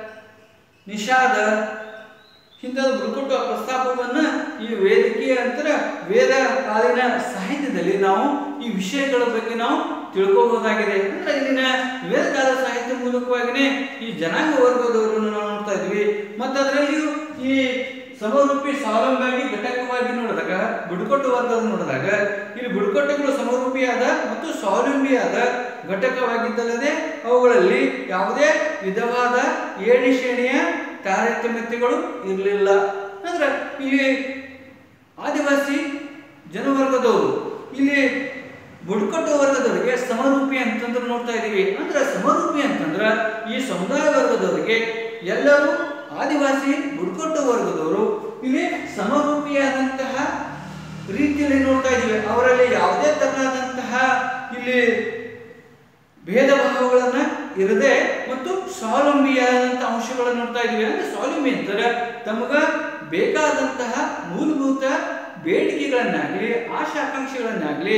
[SPEAKER 1] ನಿಷಾದ ಇಂಥದ್ದು ಬುಡಕಟ್ಟು ಪ್ರಸ್ತಾಪವನ್ನ ಈ ವೇದಿಕೆಯ ಅಂತರ ವೇದ ಕಾಲಿನ ಸಾಹಿತ್ಯದಲ್ಲಿ ನಾವು ಈ ವಿಷಯಗಳ ಬಗ್ಗೆ ನಾವು ತಿಳ್ಕೋಬಹುದಾಗಿದೆ ಅಂದ್ರೆ ಇಲ್ಲಿನ ವೇದ ಕಾಲದ ಸಾಹಿತ್ಯ ಮೂಲಕವಾಗಿಯೇ ಈ ಜನಾಂಗ ವರ್ಗದವರನ್ನು ನಾವು ನೋಡ್ತಾ ಇದ್ವಿ ಮತ್ತು ಅದರಲ್ಲಿಯೂ ಈ ಸಮರೂಪಿ ಸ್ವಾವಲಂಬಿಯಾಗಿ ಘಟಕವಾಗಿ ನೋಡಿದಾಗ ಬುಡಕಟ್ಟು ವರ್ಗದ ನೋಡಿದಾಗ ಇಲ್ಲಿ ಬುಡಕಟ್ಟುಗಳು ಸಮರೂಪಿಯಾದ ಮತ್ತು ಸ್ವಾವಲಂಬಿಯಾದ ಘಟಕವಾಗಿದ್ದಲ್ಲದೆ ಅವುಗಳಲ್ಲಿ ಯಾವುದೇ ವಿಧವಾದ ಏಣಿ ಶ್ರೇಣಿಯ ತಾರತಮ್ಯತೆಗಳು ಇರಲಿಲ್ಲ ಅಂದ್ರೆ ಇಲ್ಲಿ ಆದಿವಾಸಿ ಜನವರ್ಗದವರು ಇಲ್ಲಿ ಬುಡಕಟ್ಟು ವರ್ಗದವರಿಗೆ ಸಮರೂಪಿ ಅಂತಂದ್ರೆ ನೋಡ್ತಾ ಇದೀವಿ ಅಂದ್ರೆ ಸಮರೂಪಿ ಅಂತಂದ್ರ ಈ ಸಮುದಾಯ ವರ್ಗದವರಿಗೆ ಎಲ್ಲರೂ ಆದಿವಾಸಿ ಬುಡಕಟ್ಟು ವರ್ಗದವರು ಇಲ್ಲಿ ಸಮರೂಪಿಯಾದಂತಹ ರೀತಿಯಲ್ಲಿ ನೋಡ್ತಾ ಇದೀವಿ ಅವರಲ್ಲಿ ಯಾವುದೇ ತರಹದಂತಹ ಇಲ್ಲಿ ಭೇದ ಭಾವಗಳನ್ನ ಇರದೆ ಮತ್ತು ಸ್ವಾವಲಂಬಿಯಾದಂತಹ ಅಂಶಗಳನ್ನು ನೋಡ್ತಾ ಇದೀವಿ ಅಂದ್ರೆ ಸ್ವಾವಲಂಬಿ ಅಂತಾರೆ ತಮಗ ಬೇಕಾದಂತಹ ಮೂಲಭೂತ ಬೇಡಿಕೆಗಳನ್ನಾಗ್ಲಿ ಆಶಾಕಾಂಕ್ಷೆಗಳನ್ನಾಗ್ಲಿ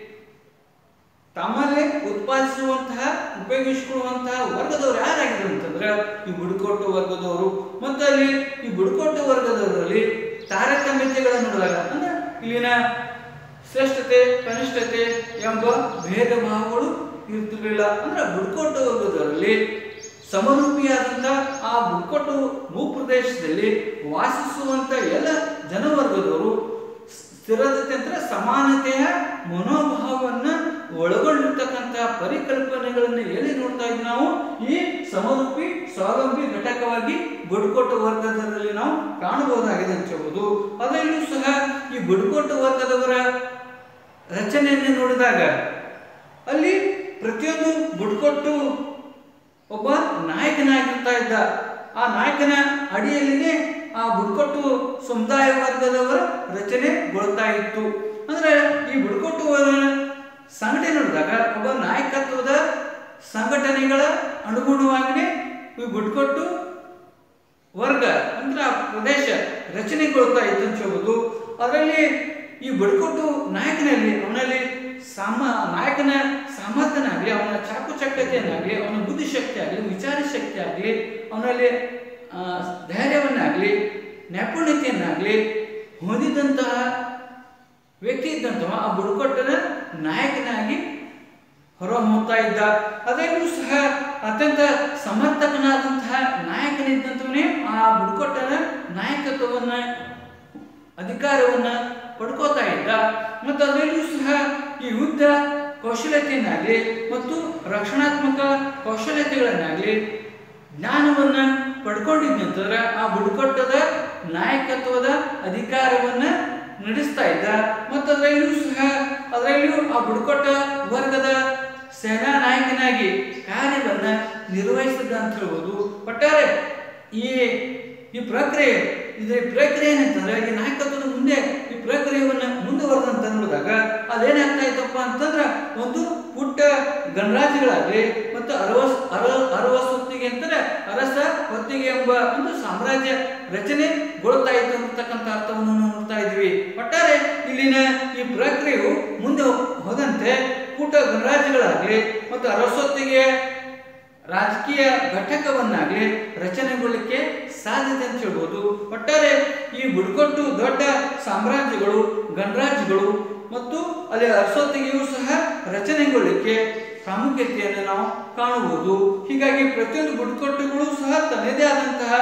[SPEAKER 1] ತಮ್ಮಲ್ಲೇ ಉತ್ಪಾದಿಸುವಂತಹ ಉಪಯೋಗಿಸಿಕೊಳ್ಳುವಂತಹ ವರ್ಗದವರು ಯಾರಾಗಿದ್ರು ಅಂತಂದ್ರೆ ಈ ಬುಡಕಟ್ಟು ವರ್ಗದವರು ಮತ್ತು ಅಲ್ಲಿ ಈ ಬುಡಕಟ್ಟು ವರ್ಗದವರಲ್ಲಿ ತಾರತಮ್ಯತೆಗಳನ್ನು ನೋಡಿದಾಗ ಅಂದ್ರೆ ಇಲ್ಲಿನ ಶ್ರೇಷ್ಠತೆ ಕನಿಷ್ಠತೆ ಎಂಬ ಭೇದ ಭಾವಗಳು ಇರ್ತಿರ್ಲಿಲ್ಲ ಅಂದ್ರೆ ಬುಡಕಟ್ಟು ವರ್ಗದವರಲ್ಲಿ ಸಮರೂಪಿಯಾದಂಥ ಆ ಬುಡಕಟ್ಟು ಭೂಪ್ರದೇಶದಲ್ಲಿ ವಾಸಿಸುವಂತ ಎಲ್ಲ ಜನವರ್ಗದವರು ಸ್ಥಿರತೆ ಅಂದ್ರೆ ಸಮಾನತೆಯ ಮನೋಭಾವವನ್ನ ಒಳಗೊಂಡಿರ್ತಕ್ಕಂಥ ಪರಿಕಲ್ಪನೆಗಳನ್ನು ಎಲ್ಲಿ ನೋಡ್ತಾ ಇದ್ವಿ ನಾವು ಈ ಸಮರೂಪಿ ಸ್ವಾವಲಂಬಿ ಘಟಕವಾಗಿ ಬುಡಕಟ್ಟು ವರ್ಗದಲ್ಲಿ ನಾವು ಕಾಣಬಹುದಾಗಿದೆ ಅಂತ ಹೇಳ್ಬೋದು ಅದರಲ್ಲೂ ಸಹ ಈ ಬುಡಕಟ್ಟು ವರ್ಗದವರ ರಚನೆಯನ್ನು ನೋಡಿದಾಗ ಅಲ್ಲಿ ಪ್ರತಿಯೊಂದು ಬುಡಕಟ್ಟು ಒಬ್ಬ ನಾಯಕನಾಗಿರ್ತಾ ಇದ್ದ ಆ ನಾಯಕನ ಅಡಿಯಲ್ಲಿನೇ ಆ ಬುಡಕಟ್ಟು ಸಮುದಾಯ ವರ್ಗದವರ ರಚನೆಗೊಳ್ತಾ ಇತ್ತು ಅಂದ್ರೆ ಈ ಬುಡಕಟ್ಟು ಸಂಘಟನೆ ನೋಡಿದಾಗ ಒಬ್ಬ ನಾಯಕತ್ವದ ಸಂಘಟನೆಗಳ ಅನುಗುಣವಾಗಿಯೇ ಈ ಬುಡಕಟ್ಟು ವರ್ಗ ಅಂದ್ರೆ ಆ ಪ್ರದೇಶ ರಚನೆಗೊಳ್ತಾ ಇತ್ತು ಅಂತ ಹೇಳ್ಬೋದು ಅದರಲ್ಲಿ ಈ ಬುಡಕಟ್ಟು ನಾಯಕನಲ್ಲಿ ಅವನಲ್ಲಿ ಸಾಮ ನಾಯಕನ ಸಾಮರ್ಥ್ಯನಾಗ್ಲಿ ಅವನ ಚಾಕುಚಕ್ಯತೆಯನ್ನಾಗ್ಲಿ ಅವನ ಬುದ್ಧಿಶಕ್ತಿ ಆಗಲಿ ವಿಚಾರ ಶಕ್ತಿ ಆಗಲಿ ಅವನಲ್ಲಿ ಆ, ಧೈರ್ಯವನ್ನಾಗ್ಲಿ ನೈಪುಣ್ಯತೆಯನ್ನಾಗ್ಲಿ ಹೊಂದಿದಂತಹ ವ್ಯಕ್ತಿ ಇದ್ದಂತಹ ಆ ಬುಡಕಟ್ಟನ ನಾಯಕನಾಗಿ ಹೊರಹೊಮ್ಮುತ್ತಾ ಇದ್ದ ಅದರಲ್ಲೂ ಸಹ ಅತ್ಯಂತ ಸಮರ್ಥಕನಾದಂತಹ ನಾಯಕನಿದ್ದಂತವನೇ ಆ ಬುಡಕಟ್ಟನ ನಾಯಕತ್ವವನ್ನ ಅಧಿಕಾರವನ್ನ ಪಡ್ಕೋತಾ ಇದ್ದ ಮತ್ತು ಅದರಲ್ಲೂ ಸಹ ಈ ಯುದ್ಧ ಕೌಶಲ್ಯತೆಯನ್ನಾಗಲಿ ಮತ್ತು ರಕ್ಷಣಾತ್ಮಕ ಕೌಶಲ್ಯತೆಗಳನ್ನಾಗಲಿ ಜ್ಞಾನವನ್ನ ಪಡ್ಕೊಂಡಿದ್ದಂತಂದ್ರೆ ಆ ಬುಡಕಟ್ಟದ ನಾಯಕತ್ವದ ಅಧಿಕಾರವನ್ನ ನಡೆಸ್ತಾ ಇದ್ದ ಮತ್ತು ಅದರಲ್ಲಿಯೂ ಸಹ ಅದರಲ್ಲಿಯೂ ಆ ಬುಡಕಟ್ಟ ವರ್ಗದ ಸೇನಾ ನಾಯಕನಾಗಿ ಕಾರ್ಯವನ್ನ ನಿರ್ವಹಿಸಿದ್ದ ಅಂತ ಹೇಳ್ಬೋದು ಒಟ್ಟಾರೆ ಈ ಈ ಪ್ರಕ್ರಿಯೆ ಇದರ ಪ್ರಕ್ರಿಯೆ ಏನಂತಂದ್ರೆ ಈ ನಾಯಕತ್ವದ ಮುಂದೆ ಈ ಪ್ರಕ್ರಿಯೆಯನ್ನ ಮುಂದುವರೆದಂತ ನೋಡಿದಾಗ ಅದೇನಾಗ್ತಾ ಇತ್ತಪ್ಪ ಅಂತಂದ್ರ ಒಂದು ಪುಟ್ಟ ಗಣರಾಜ್ಯಗಳಾಗ್ಲಿ ಮತ್ತು ಅರವಸ್ ಅರ ಅರವಸೊತ್ತಿಗೆ ಅಂತಾರೆ ಅರಸ ಹೊತ್ತಿಗೆ ಎಂಬ ಒಂದು ಸಾಮ್ರಾಜ್ಯ ರಚನೆಗೊಳ್ತಾ ಇತ್ತು ಅಂತಕ್ಕಂಥ ಅರ್ಥವನ್ನು ನಾವು ನೋಡ್ತಾ ಇದ್ವಿ ಒಟ್ಟಾರೆ ಇಲ್ಲಿನ ಈ ಪ್ರಕ್ರಿಯೆಯು ಮುಂದೆ ಹೋದಂತೆ ಪುಟ್ಟ ಗಣರಾಜ್ಯಗಳಾಗ್ಲಿ ಮತ್ತು ಅರಸೊತ್ತಿಗೆ ರಾಜಕೀಯ ಘಟಕವನ್ನಾಗಲಿ ರಚನೆಗೊಳ್ಳಲಿಕ್ಕೆ ಸಾಧ್ಯತೆ ಅಂತ ಹೇಳ್ಬೋದು ಒಟ್ಟಾರೆ ಈ ಬುಡಕಟ್ಟು ದೊಡ್ಡ ಸಾಮ್ರಾಜ್ಯಗಳು ಗಣರಾಜ್ಯಗಳು ಮತ್ತು ಅಲ್ಲಿ ಅರಸೊತ್ತಿಗೆಯೂ ಸಹ ರಚನೆಗೊಳ್ಳಲಿಕ್ಕೆ ಪ್ರಾಮುಖ್ಯತೆಯನ್ನು ನಾವು ಕಾಣಬಹುದು ಹೀಗಾಗಿ ಪ್ರತಿಯೊಂದು ಬುಡಕಟ್ಟುಗಳು ಸಹ ತನ್ನದೇ ಆದಂತಹ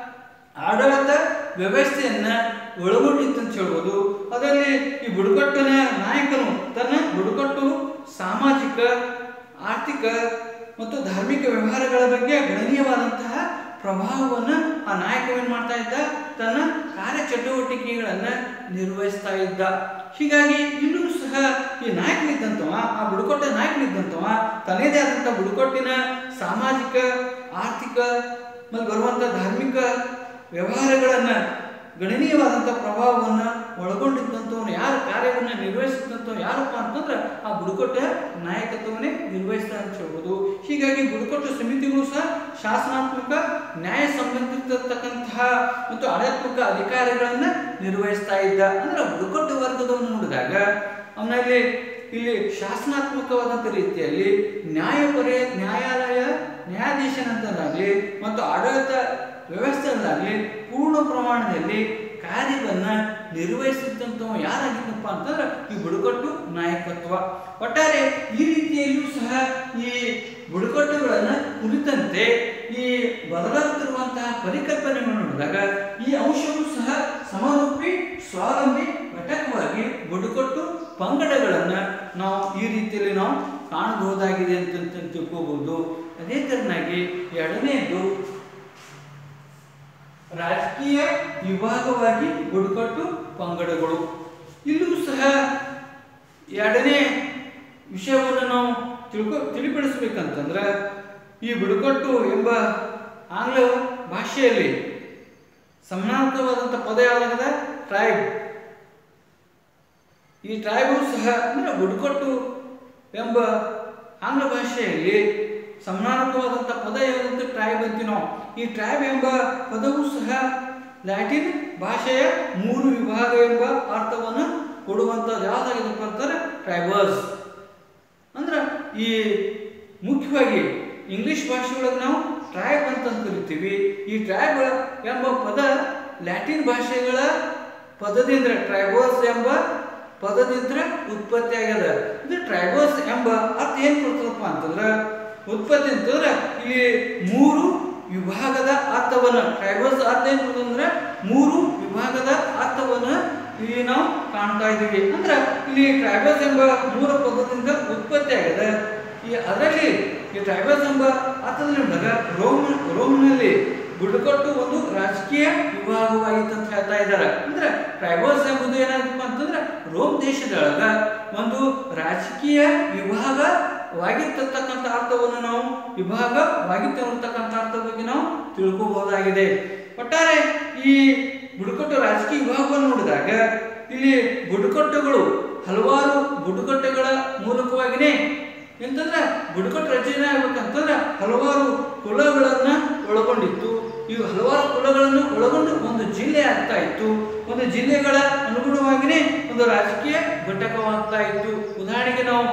[SPEAKER 1] ಆಡಳಿತ ವ್ಯವಸ್ಥೆಯನ್ನ ಒಳಗೊಂಡಿತ್ತು ಅಂತ ಹೇಳ್ಬೋದು ಅದರಲ್ಲಿ ಈ ಬುಡಕಟ್ಟಿನ ನಾಯಕನು ತನ್ನ ಬುಡಕಟ್ಟು ಸಾಮಾಜಿಕ ಆರ್ಥಿಕ ಮತ್ತು ಧಾರ್ಮಿಕ ವ್ಯವಹಾರಗಳ ಬಗ್ಗೆ ಗಣನೀಯವಾದಂತಹ ಪ್ರಭಾವವನ್ನು ಆ ನಾಯಕವೇನ್ ಮಾಡ್ತಾ ಇದ್ದ ತನ್ನ ಕಾರ್ಯಚಟುವಟಿಕೆಗಳನ್ನ ನಿರ್ವಹಿಸ್ತಾ ಇದ್ದ ಹೀಗಾಗಿ ಇಲ್ಲೂ ಸಹ ಈ ನಾಯಕನಿದ್ದಂತವ ಆ ಬುಡಕಟ್ಟ ನಾಯಕನಿದ್ದಂತವ ತನ್ನದೇ ಆದಂಥ ಬುಡಕಟ್ಟಿನ ಸಾಮಾಜಿಕ ಆರ್ಥಿಕ ಮತ್ತು ಬರುವಂಥ ಧಾರ್ಮಿಕ ವ್ಯವಹಾರಗಳನ್ನ ಗಣನೀಯವಾದಂಥ ಪ್ರಭಾವವನ್ನು ಒಳಗೊಂಡಿದ್ದಂಥವನು ಯಾರು ಕಾರ್ಯವನ್ನು ನಿರ್ವಹಿಸಿದಂಥವ್ ಯಾರಪ್ಪ ಅಂತಂದ್ರೆ ಆ ಬುಡಕಟ್ಟ ನಾಯಕತ್ವವನ್ನೇ ನಿರ್ವಹಿಸ್ತಾ ಅಂತ ಹೇಳ್ಬೋದು ಹೀಗಾಗಿ ಬುಡಕಟ್ಟು ಸಮಿತಿಗಳು ಸಹ ಶಾಸನಾತ್ಮಕ ನ್ಯಾಯ ಸಂಬಂಧಿಸಿರ್ತಕ್ಕಂತಹ ಮತ್ತು ಆಡಳಿತಾತ್ಮಕ ಅಧಿಕಾರಗಳನ್ನ ನಿರ್ವಹಿಸ್ತಾ ಇದ್ದ ಅಂದ್ರೆ ಬುಡಕಟ್ಟು ವರ್ಗದವನು ನೋಡಿದಾಗ ಅವನಲ್ಲಿ ಇಲ್ಲಿ ಶಾಸನಾತ್ಮಕವಾದಂಥ ರೀತಿಯಲ್ಲಿ ನ್ಯಾಯಪರಿ ನ್ಯಾಯಾಲಯ ನ್ಯಾಯಾಧೀಶನಂತನಾಗಲಿ ಮತ್ತು ಆಡಳಿತ ವ್ಯವಸ್ಥೆಗಳಾಗಲಿ ಪೂರ್ಣ ಪ್ರಮಾಣದಲ್ಲಿ ಕಾರ್ಯವನ್ನ ನಿರ್ವಹಿಸಿದಂಥವ ಯಾರಾಗಿದ್ದಪ್ಪ ಅಂತಂದ್ರೆ ಈ ಬುಡಕಟ್ಟು ನಾಯಕತ್ವ ಒಟ್ಟಾರೆ ಈ ರೀತಿಯಲ್ಲೂ ಸಹ ಈ ಬುಡಕಟ್ಟುಗಳನ್ನ ಕುರಿತಂತೆ ಈ ಬದಲಾಗುತ್ತಿರುವಂತಹ ಪರಿಕಲ್ಪನೆಯನ್ನು ನೋಡಿದಾಗ ಈ ಅಂಶವು ಸಹ ಸಮರೂಪಿ ಸ್ವಾವಲಂಬಿ ಘಟಕವಾಗಿ ಬುಡಕಟ್ಟು ಪಂಗಡಗಳನ್ನು ನಾವು ಈ ರೀತಿಯಲ್ಲಿ ನಾವು ಕಾಣಬಹುದಾಗಿದೆ ಅಂತ ತಿಳ್ಕೋಬಹುದು ಅದೇ ತರನಾಗಿ ಎರಡನೇದು ರಾಜಕೀಯ ವಿಭಾಗವಾಗಿ ಬುಡಕಟ್ಟು ಪಂಗಡಗಳು ಇಲ್ಲೂ ಸಹ ಎರಡನೇ ವಿಷಯವನ್ನು ನಾವು ತಿಳ್ಕೊ ತಿಳಿಪಡಿಸ್ಬೇಕಂತಂದ್ರೆ ಈ ಬುಡಕಟ್ಟು ಎಂಬ ಆಂಗ್ಲ ಭಾಷೆಯಲ್ಲಿ ಸಮಾನಾರ್ಥವಾದಂಥ ಪದ ಯಾವುದಾಗಿದೆ ಟ್ರೈಬ್ ಈ ಟ್ರೈಬು ಸಹ ಅಂದ್ರೆ ಬುಡಕಟ್ಟು ಎಂಬ ಆಂಗ್ಲ ಭಾಷೆಯಲ್ಲಿ ಸಮಾನಾರ್ಥವಾದಂಥ ಪದ ಯಾವುದಂತ ಟ್ರೈಬ್ ಅಂತೀವಿ ನಾವು ಈ ಟ್ರೈಬ್ ಎಂಬ ಪದವು ಸಹ ಲ್ಯಾಟಿನ್ ಭಾಷೆಯ ಮೂರು ವಿಭಾಗ ಎಂಬ ಅರ್ಥವನ್ನು ಕೊಡುವಂಥದ್ದು ಯಾವುದಾಗಿದೆಪ್ಪ ಅಂತಾರೆ ಟ್ರೈಬರ್ಸ್ ಅಂದ್ರೆ ಈ ಮುಖ್ಯವಾಗಿ ಇಂಗ್ಲಿಷ್ ಭಾಷೆ ಒಳಗೆ ನಾವು ಟ್ರೈಬ್ ಅಂತ ಕರಿತೀವಿ ಈ ಟ್ರೈಬ್ ಎಂಬ ಪದ ಲ್ಯಾಟಿನ್ ಭಾಷೆಗಳ ಪದದಿಂದ ಟ್ರೈಬರ್ಸ್ ಎಂಬ ಪದದಿಂದ ಉತ್ಪತ್ತಿ ಆಗ್ಯದ ಇದು ಟ್ರೈಬರ್ಸ್ ಎಂಬ ಅರ್ಥ ಏನ್ ಕೊಡ್ತದಪ್ಪ ಅಂತಂದ್ರೆ ಉತ್ಪತ್ತಿ ಅಂತಂದ್ರೆ ಇಲ್ಲಿ ಮೂರು ವಿಭಾಗದ ಅರ್ಥವನ್ನ ಟ್ರೈಬರ್ಸ್ ಅರ್ಥ ಏನ್ ಕೊಡ್ತದಂದ್ರೆ ಮೂರು ವಿಭಾಗದ ಅರ್ಥವನ್ನ ಇಲ್ಲಿ ನಾವು ಕಾಣ್ತಾ ಇದ್ದೀವಿ ಅಂದ್ರೆ ಇಲ್ಲಿ ಟ್ರೈಬಲ್ಸ್ ಎಂಬ ಮೂಲ ಪದದಿಂದ ಉತ್ಪತ್ತಿ ಆಗಿದೆ ಈ ಅದರಲ್ಲಿ ಈ ಟ್ರೈಬಲ್ಸ್ ಎಂಬ ಅರ್ಥದಲ್ಲಿ ನೋಡಿದಾಗ ರೋಮ್ ರೋಮ್ನಲ್ಲಿ ಬುಡಕಟ್ಟು ಒಂದು ರಾಜಕೀಯ ವಿಭಾಗವಾಯಿತು ಅಂತ ಹೇಳ್ತಾ ಇದ್ದಾರೆ ಅಂದ್ರೆ ಟ್ರೈಬಲ್ಸ್ ಎಂಬುದು ಏನಾಯ್ತಪ್ಪ ಅಂತಂದ್ರೆ ರೋಮ್ ದೇಶದೊಳಗ ಒಂದು ರಾಜಕೀಯ ವಿಭಾಗವಾಗಿರ್ತಕ್ಕಂಥ ಅರ್ಥವನ್ನು ನಾವು ವಿಭಾಗವಾಗಿರ್ತಕ್ಕಂಥ ಅರ್ಥದ ಬಗ್ಗೆ ನಾವು ತಿಳ್ಕೋಬಹುದಾಗಿದೆ ಒಟ್ಟಾರೆ ಈ ಬುಡಕಟ್ಟು ರಾಜಕೀಯ ವಿಭಾಗವನ್ನು ನೋಡಿದಾಗ ಇಲ್ಲಿ ಬುಡಕಟ್ಟುಗಳು ಹಲವಾರು ಬುಡಕಟ್ಟುಗಳ ಮೂಲಕವಾಗಿನೇ ಎಂತಂದ್ರೆ ಬುಡಕಟ್ಟು ರಚನೆ ಆಗ್ಬೇಕಂತಂದ್ರೆ ಹಲವಾರು ಕುಲಗಳನ್ನ ಒಳಗೊಂಡಿತ್ತು ಈ ಹಲವಾರು ಕುಲಗಳನ್ನು ಒಳಗೊಂಡು ಒಂದು ಜಿಲ್ಲೆ ಆಗ್ತಾ ಇತ್ತು ಒಂದು ಜಿಲ್ಲೆಗಳ ಅನುಗುಣವಾಗಿನೇ ಒಂದು ರಾಜಕೀಯ ಘಟಕವಾಗ್ತಾ ಇತ್ತು ಉದಾಹರಣೆಗೆ ನಾವು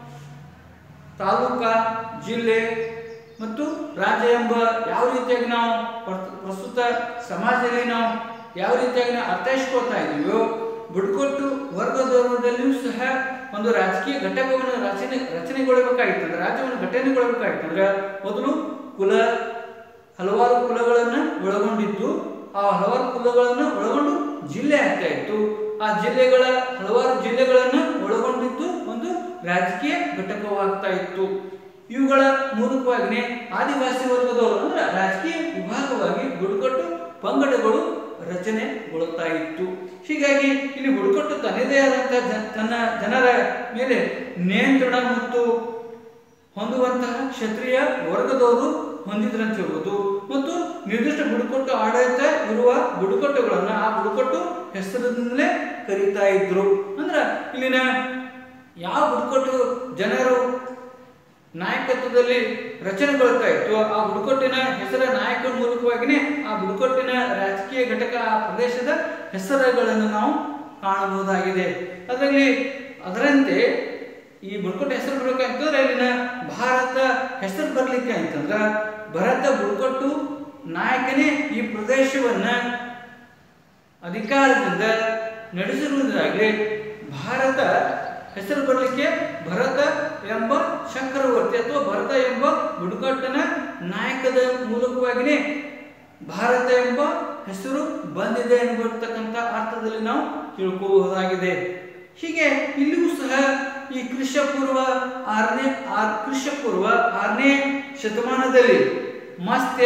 [SPEAKER 1] ತಾಲೂಕ ಜಿಲ್ಲೆ ಮತ್ತು ರಾಜ್ಯ ಎಂಬ ಯಾವ ರೀತಿಯಾಗಿ ನಾವು ಪ್ರಸ್- ಪ್ರಸ್ತುತ ಸಮಾಜದಲ್ಲಿ ನಾವು ಯಾವ ರೀತಿಯಾಗಿ ನಾವು ಅರ್ಥೈಸ್ಕೊಳ್ತಾ ಇದೀವೋ ಬುಡಕಟ್ಟು ವರ್ಗದವರದಲ್ಲಿಯೂ ಸಹ ಒಂದು ರಾಜಕೀಯ ಘಟಕವನ್ನು ರಚನೆ ರಚನೆಗೊಳ್ಳಬೇಕಾಗಿತ್ತಂದ್ರೆ ರಾಜ್ಯವನ್ನು ಘಟನೆಗೊಳ್ಳಬೇಕಾಗಿತ್ತಂದ್ರೆ ಮೊದಲು ಕುಲ ಹಲವಾರು ಕುಲಗಳನ್ನು ಒಳಗೊಂಡಿದ್ದು ಆ ಹಲವಾರು ಕುಲಗಳನ್ನು ಒಳಗೊಂಡು ಜಿಲ್ಲೆ ಆಗ್ತಾ ಇತ್ತು ಆ ಜಿಲ್ಲೆಗಳ ಹಲವಾರು ಜಿಲ್ಲೆಗಳನ್ನು ಒಳಗೊಂಡಿದ್ದು ಒಂದು ರಾಜಕೀಯ ಘಟಕವಾಗ್ತಾ ಇತ್ತು ಇವುಗಳ ಮೂಲಕವಾಗಿನೇ ಆದಿವಾಸಿ ವರ್ಗದವರು ಅಂದ್ರೆ ರಾಜಕೀಯ ವಿಭಾಗವಾಗಿ ಬುಡಕಟ್ಟು ಪಂಗಡಗಳು ರಚನೆಗೊಳ್ಳುತ್ತಾ ಇತ್ತು ಹೀಗಾಗಿ ಇಲ್ಲಿ ಬುಡಕಟ್ಟು ತನ್ನದೇ ಆದಂತಹ ಜನ- ತನ್ನ ಜನರ ಮೇಲೆ ನಿಯಂತ್ರಣ ಮತ್ತು ಹೊಂದುವಂತಹ ಕ್ಷತ್ರಿಯ ವರ್ಗದವರು ಹೊಂದಿದ್ರಂತ ಹೇಳ್ಬೋದು ಮತ್ತು ನಿರ್ದಿಷ್ಟ ಬುಡಕಟ್ಟು ಆಡಳಿತ ಇರುವ ಬುಡಕಟ್ಟುಗಳನ್ನ ಆ ಬುಡಕಟ್ಟು ಹೆಸರಿನಿಂದಲೇ ಕರೀತಾ ಇದ್ರು ಅಂದ್ರ ಇಲ್ಲಿನ ಯಾವ ಬುಡಕಟ್ಟು ಜನರು ನಾಯಕತ್ವದಲ್ಲಿ ರಚನೆಗೊಳ್ತಾ ಇತ್ತು ಆ ಬುಡಕಟ್ಟಿನ ಹೆಸರ ನಾಯಕರ ಮೂಲಕವಾಗಿನೇ ಆ ಬುಡಕಟ್ಟಿನ ರಾಜಕೀಯ ಘಟಕ ಆ ಪ್ರದೇಶದ ಹೆಸರುಗಳನ್ನು ನಾವು ಕಾಣಬಹುದಾಗಿದೆ ಅದರಲ್ಲಿ ಅದರಂತೆ ಈ ಬುಡಕಟ್ಟು ಹೆಸರು ಬರ್ಬೇಕಂತಂದ್ರೆ ಇಲ್ಲಿನ ಭಾರತ ಹೆಸರು ಬರ್ಲಿಕ್ಕೆ ಅಂತಂದ್ರ ಭರತ ಬುಡಕಟ್ಟು ನಾಯಕನೇ ಈ ಪ್ರದೇಶವನ್ನ ಅಧಿಕಾರದಿಂದ ನಡೆಸಿರುವುದಾಗಲಿ ಭಾರತ ಹೆಸರು ಬರಲಿಕ್ಕೆ ಭರತ ಎಂಬ ಚಕ್ರವರ್ತಿ ಅಥವಾ ಭರತ ಎಂಬ ಬುಡಕಟ್ಟನ ನಾಯಕದ ಮೂಲಕವಾಗಿಯೇ ಭಾರತ ಎಂಬ ಹೆಸರು ಬಂದಿದೆ ಎಂಬರ್ತಕ್ಕಂಥ ಅರ್ಥದಲ್ಲಿ ನಾವು ತಿಳ್ಕೋಬಹುದಾಗಿದೆ ಹೀಗೆ ಇಲ್ಲಿಯೂ ಸಹ ಈ ಕ್ರಿಶಪೂರ್ವ ಆರನೇ ಆರ್ ಕ್ರಿಶಪೂರ್ವ ಆರನೇ ಶತಮಾನದಲ್ಲಿ ಮಸ್ತೆ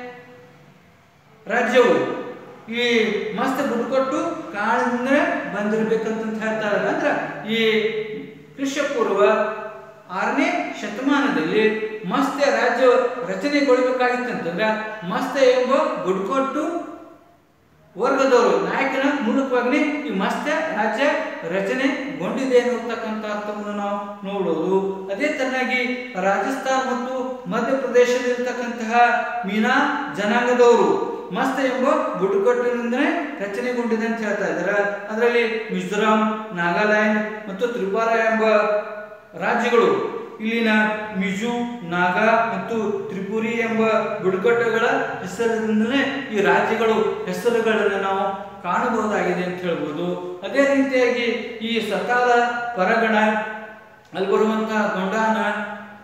[SPEAKER 1] ರಾಜ್ಯವು ಈ ಮಸ್ತ್ ಬುಡಕಟ್ಟು ಕಾಳಿನಿಂದ ಬಂದಿರಬೇಕಂತ ಹೇಳ್ತಾರೆ ಅಂದ್ರೆ ಈ ಕ್ರಿಶಪೂರ್ವ ಆರನೇ ಶತಮಾನದಲ್ಲಿ ಮಸ್ತ್ಯ ರಾಜ್ಯ ರಚನೆಗೊಳ್ಳಬೇಕಾಗಿತ್ತಂತಂದ್ರೆ ಮಸ್ತ ಎಂಬ ಬುಡಕಟ್ಟು ವರ್ಗದವರು ನಾಯಕನ ಮೂಲಕವಾಗಿ ಈ ಮಸ್ತ್ಯ ರಾಜ್ಯ ರಚನೆಗೊಂಡಿದೆ ಅನ್ನತಕ್ಕಂಥ ಅರ್ಥವನ್ನು ನಾವು ನೋಡೋದು ಅದೇ ತರನಾಗಿ ರಾಜಸ್ಥಾನ್ ಮತ್ತು ಮಧ್ಯಪ್ರದೇಶದಲ್ಲಿರ್ತಕ್ಕಂತಹ ಮೀನಾ ಜನಾಂಗದವರು ಮಸ್ತ ಎಂಬ ಬುಡಕಟ್ಟಿನಿಂದಲೇ ರಚನೆಗೊಂಡಿದೆ ಅಂತ ಹೇಳ್ತಾ ಇದ್ದಾರೆ ಅದರಲ್ಲಿ ಮಿಜೋರಾಂ ನಾಗಾಲ್ಯಾಂಡ್ ಮತ್ತು ತ್ರಿಪುರ ಎಂಬ ರಾಜ್ಯಗಳು ಇಲ್ಲಿನ ಮಿಜು ನಾಗಾ ಮತ್ತು ತ್ರಿಪುರಿ ಎಂಬ ಬುಡಕಟ್ಟುಗಳ ಹೆಸರಿನಿಂದಲೇ ಈ ರಾಜ್ಯಗಳು ಹೆಸರುಗಳನ್ನು ನಾವು ಕಾಣಬಹುದಾಗಿದೆ ಅಂತ ಹೇಳ್ಬೋದು ಅದೇ ರೀತಿಯಾಗಿ ಈ ಸತಾಲ ಪರಗಣ ಅಲ್ಲಿ ಬರುವಂತಹ ಗೊಂಡಾನ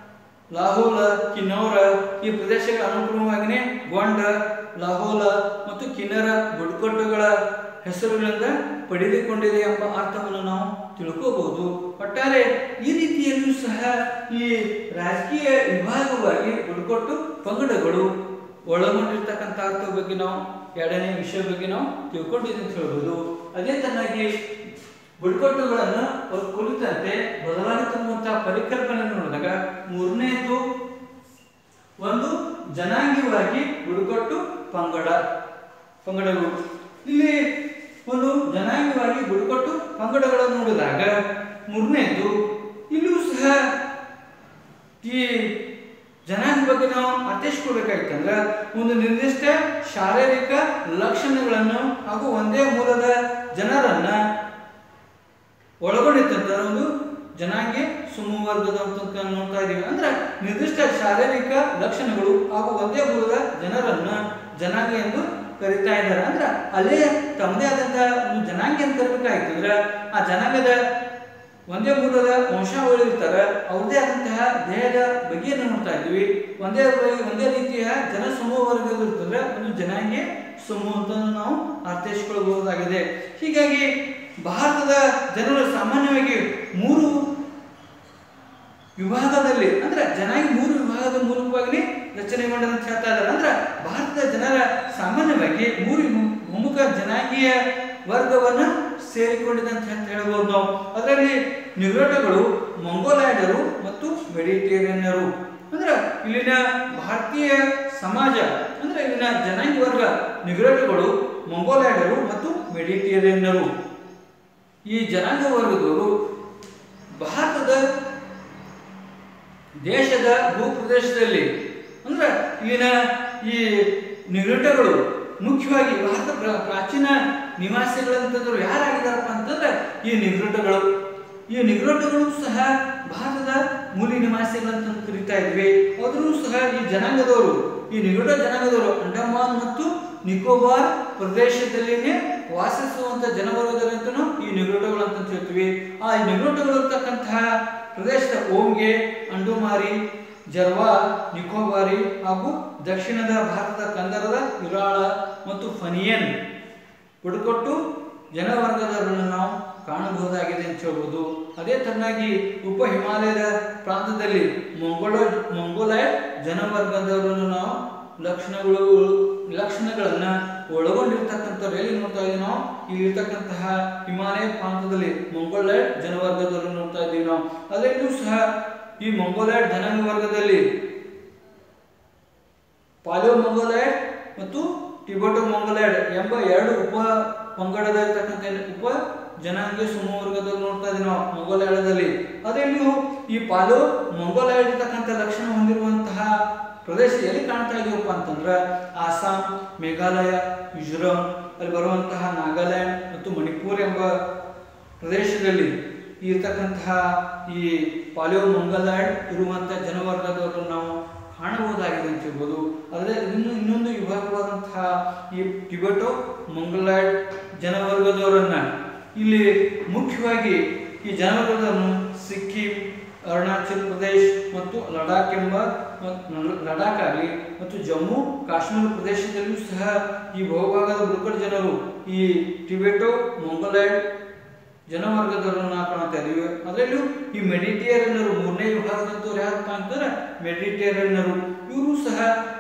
[SPEAKER 1] ಲಾಹೋಲ ಕಿನ್ನೌರ ಈ ಪ್ರದೇಶಗಳ ಅನುಕ್ರಮವಾಗಿಯೇ ಗೊಂಡ ಲಾಹೋಲ ಮತ್ತು ಕಿನ್ನರ ಬುಡಕಟ್ಟುಗಳ ಹೆಸರುಗಳಿಂದ ಪಡೆದುಕೊಂಡಿದೆ ಎಂಬ ಅರ್ಥವನ್ನು ನಾವು ತಿಳ್ಕೋಬಹುದು ಒಟ್ಟಾರೆ ಈ ರೀತಿಯಲ್ಲೂ ಸಹ ಈ ರಾಜಕೀಯ ವಿಭಾಗವಾಗಿ ಬುಡಕಟ್ಟು ಪಂಗಡಗಳು ಒಳಗೊಂಡಿರ್ತಕ್ಕಂಥ ಅರ್ಥದ ಬಗ್ಗೆ ನಾವು ಎರಡನೇ ವಿಷಯ ಬಗ್ಗೆ ನಾವು ತಿಳ್ಕೊಂಡಿದ್ದೀವಿ ಅಂತ ಹೇಳ್ಬೋದು ಅದೇ ತನ್ನಾಗಿ ಬುಡಕಟ್ಟುಗಳನ್ನು ಅವ್ರ ಕುರಿತಂತೆ ಬದಲಾಗುತ್ತಿರುವಂತಹ ಪರಿಕಲ್ಪನೆಯನ್ನು ನೋಡಿದಾಗ ಮೂರನೇದು ಒಂದು ಜನಾಂಗೀಯವಾಗಿ ಬುಡಕಟ್ಟು ಪಂಗಡ ಪಂಗಡಗಳು ಇಲ್ಲಿ ಒಂದು ಜನಾಂಗೀಯವಾಗಿ ಬುಡಕಟ್ಟು ಪಂಗಡಗಳನ್ನು ನೋಡಿದಾಗ ಮೂರನೇದು ಇಲ್ಲೂ ಸಹ ಈ ಜನಾಂಗ ಬಗ್ಗೆ ನಾವು ಅರ್ಥೈಸ್ಕೊಳ್ಬೇಕಾಯ್ತಂದ್ರೆ ಒಂದು ನಿರ್ದಿಷ್ಟ ಶಾರೀರಿಕ ಲಕ್ಷಣಗಳನ್ನು ಹಾಗೂ ಒಂದೇ ಮೂಲದ ಜನರನ್ನ ಒಳಗೊಂಡಿದ್ದಂತ ಒಂದು ಜನಾಂಗೀಯ ಸಮೂಹವರ್ಗದ ಅಂತ ನೋಡ್ತಾ ಇದೀವಿ ಅಂದ್ರೆ ನಿರ್ದಿಷ್ಟ ಶಾರೀರಿಕ ಲಕ್ಷಣಗಳು ಹಾಗೂ ಒಂದೇ ಮೂಲದ ಜನರನ್ನ ಜನಾಂಗ ಎಂದು ಕರೀತಾ ಇದ್ದಾರೆ ಅಂದ್ರೆ ಅಲ್ಲೇ ತಮ್ಮದೇ ಆದಂತಹ ಒಂದು ಜನಾಂಗ ಅಂತ ಕರಿಬೇಕಾಯ್ತು ಅಂದ್ರೆ ಆ ಜನಾಂಗದ ಒಂದೇ ಮೂಲದ ವಂಶಾವಳಿ ಇರ್ತಾರೆ ಅವ್ರದೇ ಆದಂತಹ ದೇಹದ ಬಗೆಯನ್ನು ನೋಡ್ತಾ ಇದ್ವಿ ಒಂದೇ ಬಗೆ- ಒಂದೇ ರೀತಿಯ ಜನ ಸಮೂಹ ವರ್ಗದ ಇರ್ತಂದ್ರೆ ಒಂದು ಜನಾಂಗೀಯ ಸಮೂಹ ಅಂತ ನಾವು ಅರ್ಥೈಸಿಕೊಳ್ಳಬಹುದಾಗಿದೆ ಹೀಗಾಗಿ ಭಾರತದ ಜನರು ಸಾಮಾನ್ಯವಾಗಿ ಮೂರು ವಿಭಾಗದಲ್ಲಿ ಅಂದ್ರೆ ಜನಾಂಗಿ ಮೂರು ವಿಭಾಗದ ಮೂಲಕವಾಗಿ ರಚನೆಗೊಂಡ ಅಂತ ಹೇಳ್ತಾ ಇದ್ದಾರೆ ಅಂದ್ರೆ ಭಾರತದ ಜನರ ಸಾಮಾನ್ಯವಾಗಿ ಮೂರು ಮು- ಪ್ರಮುಖ ಜನಾಂಗೀಯ ವರ್ಗವನ್ನ ಸೇರಿಕೊಂಡಿದೆ ಅಂತ ಹೇಳ್- ಹೇಳ್ಬೋದು ನಾವು ಅದರಲ್ಲಿ ನಿಗ್ರೋಟಗಳು ಮಂಗೋಲಾಯ್ಡರು ಮತ್ತು ಮೆಡಿಟೇರಿಯನ್ನರು ಅಂದ್ರೆ ಇಲ್ಲಿನ ಭಾರತೀಯ ಸಮಾಜ ಅಂದ್ರೆ ಇಲ್ಲಿನ ಜನಾಂಗಿ ವರ್ಗ ನಿಗ್ರೋಟಗಳು ಮಂಗೋಲಾಯ್ಡರು ಮತ್ತು ಮೆಡಿಟೇರಿಯನ್ನರು ಈ ಜನಾಂಗ ವರ್ಗದವರು ಭಾರತದ ದೇಶದ ಭೂಪ್ರದೇಶದಲ್ಲಿ ಅಂದ್ರೆ ಇಲ್ಲಿನ ಈ ನಿಗೃಟಗಳು ಮುಖ್ಯವಾಗಿ ಭಾರತ ಪ್ರ- ಪ್ರಾಚೀನ ನಿವಾಸಿಗಳಂತಂದ್ರು ಯಾರಾಗಿದ್ದಾರಪ್ಪ ಅಂತಂದ್ರೆ ಈ ನಿಗೃಟಗಳು ಈ ನಿಗೃಟಗಳು ಸಹ ಭಾರತದ ಮೂಲಿ ನಿವಾಸಿಗಳಂತ ಕರಿತಾ ಇದ್ವಿ ಆದರೂ ಸಹ ಈ ಜನಾಂಗದವರು ಈ ನಿಗೃಟ ಜನಾಂಗದವರು ಅಂಡಮಾನ್ ಮತ್ತು ನಿಕೋಬಾರ್ ಪ್ರದೇಶದಲ್ಲಿನೇ ವಾಸಿಸುವಂತ ಜನವರ್ಗದಲ್ಲಂತನೂ ಈ ನಿಗೃಟಗಳು ಅಂತ ಹೇಳ್ತೀವಿ ಆ ಈ ನಿಗೃಟಗಳು ಇರ್ತಕ್ಕಂತಹ ಪ್ರದೇಶದ ಓಂಗೆ ಅಂಡುಮಾರಿ ಜರ್ವಾ ನಿಕೋಬಾರಿ ಹಾಗೂ ದಕ್ಷಿಣದ ಭಾರತದ ಕಂದರದ ವಿರಾಳ ಮತ್ತು ಫನಿಯನ್ ಬುಡಕಟ್ಟು ಜನವರ್ಗದವರನ್ನು ನಾವು ಕಾಣಬಹುದಾಗಿದೆ ಅಂತ ಹೇಳ್ಬೋದು ಅದೇ ತರನಾಗಿ ಉಪ ಹಿಮಾಲಯದ ಪ್ರಾಂತದಲ್ಲಿ ಮಂಗೋಲೋ ಮಂಗೋಲಾಯ್ಡ್ ಜನವರ್ಗದವರನ್ನು ನಾವು ಲಕ್ಷಣಗಳು ಲಕ್ಷಣಗಳನ್ನ ಒಳಗೊಂಡಿರ್ತಕ್ಕಂಥವ್ರು ಎಲ್ಲಿ ನೋಡ್ತಾ ಇದೀವಿ ನಾವು ಇಲ್ಲಿ ಇರ್ತಕ್ಕಂತಹ ಹಿಮಾಲಯ ಪ್ರಾಂತದಲ್ಲಿ ಮಂಗೋಲಾಯ್ಡ್ ಜನವರ್ಗದವರನ್ನು ನೋಡ್ತಾ ಇದ್ದೀವಿ ನಾವು ಅದರಲ್ಲೂ ಸಹ ಈ ಮಂಗೋಲಾಯ್ಡ್ ಜನಾಂಗ ವರ್ಗದಲ್ಲಿ ಪಾಲಿಯೋ ಮಂಗೋಲಾಯ್ಡ್ ಮತ್ತು ಟಿಬೆಟೋ ಮಂಗೋಲಾಯ್ಡ್ ಎಂಬ ಎರಡು ಉಪ ಪಂಗಡದಲ್ಲಿರ್ತಕ್ಕಂಥ ಉಪ ಜನಾಂಗೀಯ ಸಮೂಹ ವರ್ಗದಲ್ಲಿ ನೋಡ್ತಾ ಇದ್ದೀವಿ ನಾವು ಮಂಗೋಲಾಯ್ಡದಲ್ಲಿ ಅದರಲ್ಲಿಯೂ ಈ ಪಾಲೋ ಮಂಗೋಲಾಯ್ಡ್ ಇರ್ತಕ್ಕಂಥ ಲಕ್ಷಣ ಹೊಂದಿರುವಂತಹ ಪ್ರದೇಶ ಎಲ್ಲಿ ಕಾಣ್ತಾ ಇದೀವಪ್ಪ ಅಂತಂದ್ರೆ ಆಸಾಂ ಮೇಘಾಲಯ ಮಿಜೋರಾಂ ಅಲ್ಲಿ ಬರುವಂತಹ ನಾಗಾಲ್ಯಾಂಡ್ ಮತ್ತು ಮಣಿಪುರ್ ಎಂಬ ಪ್ರದೇಶದಲ್ಲಿ ಇರ್ತಕ್ಕಂತಹ ಈ ಪಾಲಿಯೋ ಮಂಗಲಾಯ್ಡ್ ಇರುವಂತಹ ಜನವರ್ಗದವರು ನಾವು ಕಾಣಬಹುದಾಗಿದೆ ಅಂತ ಹೇಳ್ಬೋದು ಆದರೆ ಇನ್ನು ಇನ್ನೊಂದು ವಿಭಾಗವಾದಂತಹ ಈ ಟಿಬೆಟೋ ಮಂಗಲಾಯ್ಡ್ ಜನವರ್ಗದವರನ್ನ ಇಲ್ಲಿ ಮುಖ್ಯವಾಗಿ ಈ ಜನವರ್ಗದವರನ್ನು ಸಿಕ್ಕಿಂ ಅರುಣಾಚಲ್ ಪ್ರದೇಶ್ ಮತ್ತು ಲಡಾಖ್ ಎಂಬ ಮತ್ತು ಲಡಾಖ್ ಆಗಲಿ ಮತ್ತು ಜಮ್ಮು ಕಾಶ್ಮೀರ ಪ್ರದೇಶದಲ್ಲಿಯೂ ಸಹ ಈ ಬಹುಭಾಗದ ಬುಡಕಟ್ಟು ಜನರು ಈ ಟಿಬೆಟೋ ಮಂಗೋಲಾಯ್ಡ್ ಜನವರ್ಗದವರನ್ನ ಕಾಣ್ತಾ ಇದೀವಿ ಅದರಲ್ಲೂ ಈ ಮೆಡಿಟೇರಿಯನ್ನರು ಮೂರನೇ ವಿಭಾಗದಂತವ್ರು ಯಾರಪ್ಪ ಅಂತಂದ್ರೆ ಮೆಡಿಟೇರಿಯನ್ನರು ಇವರು ಸಹ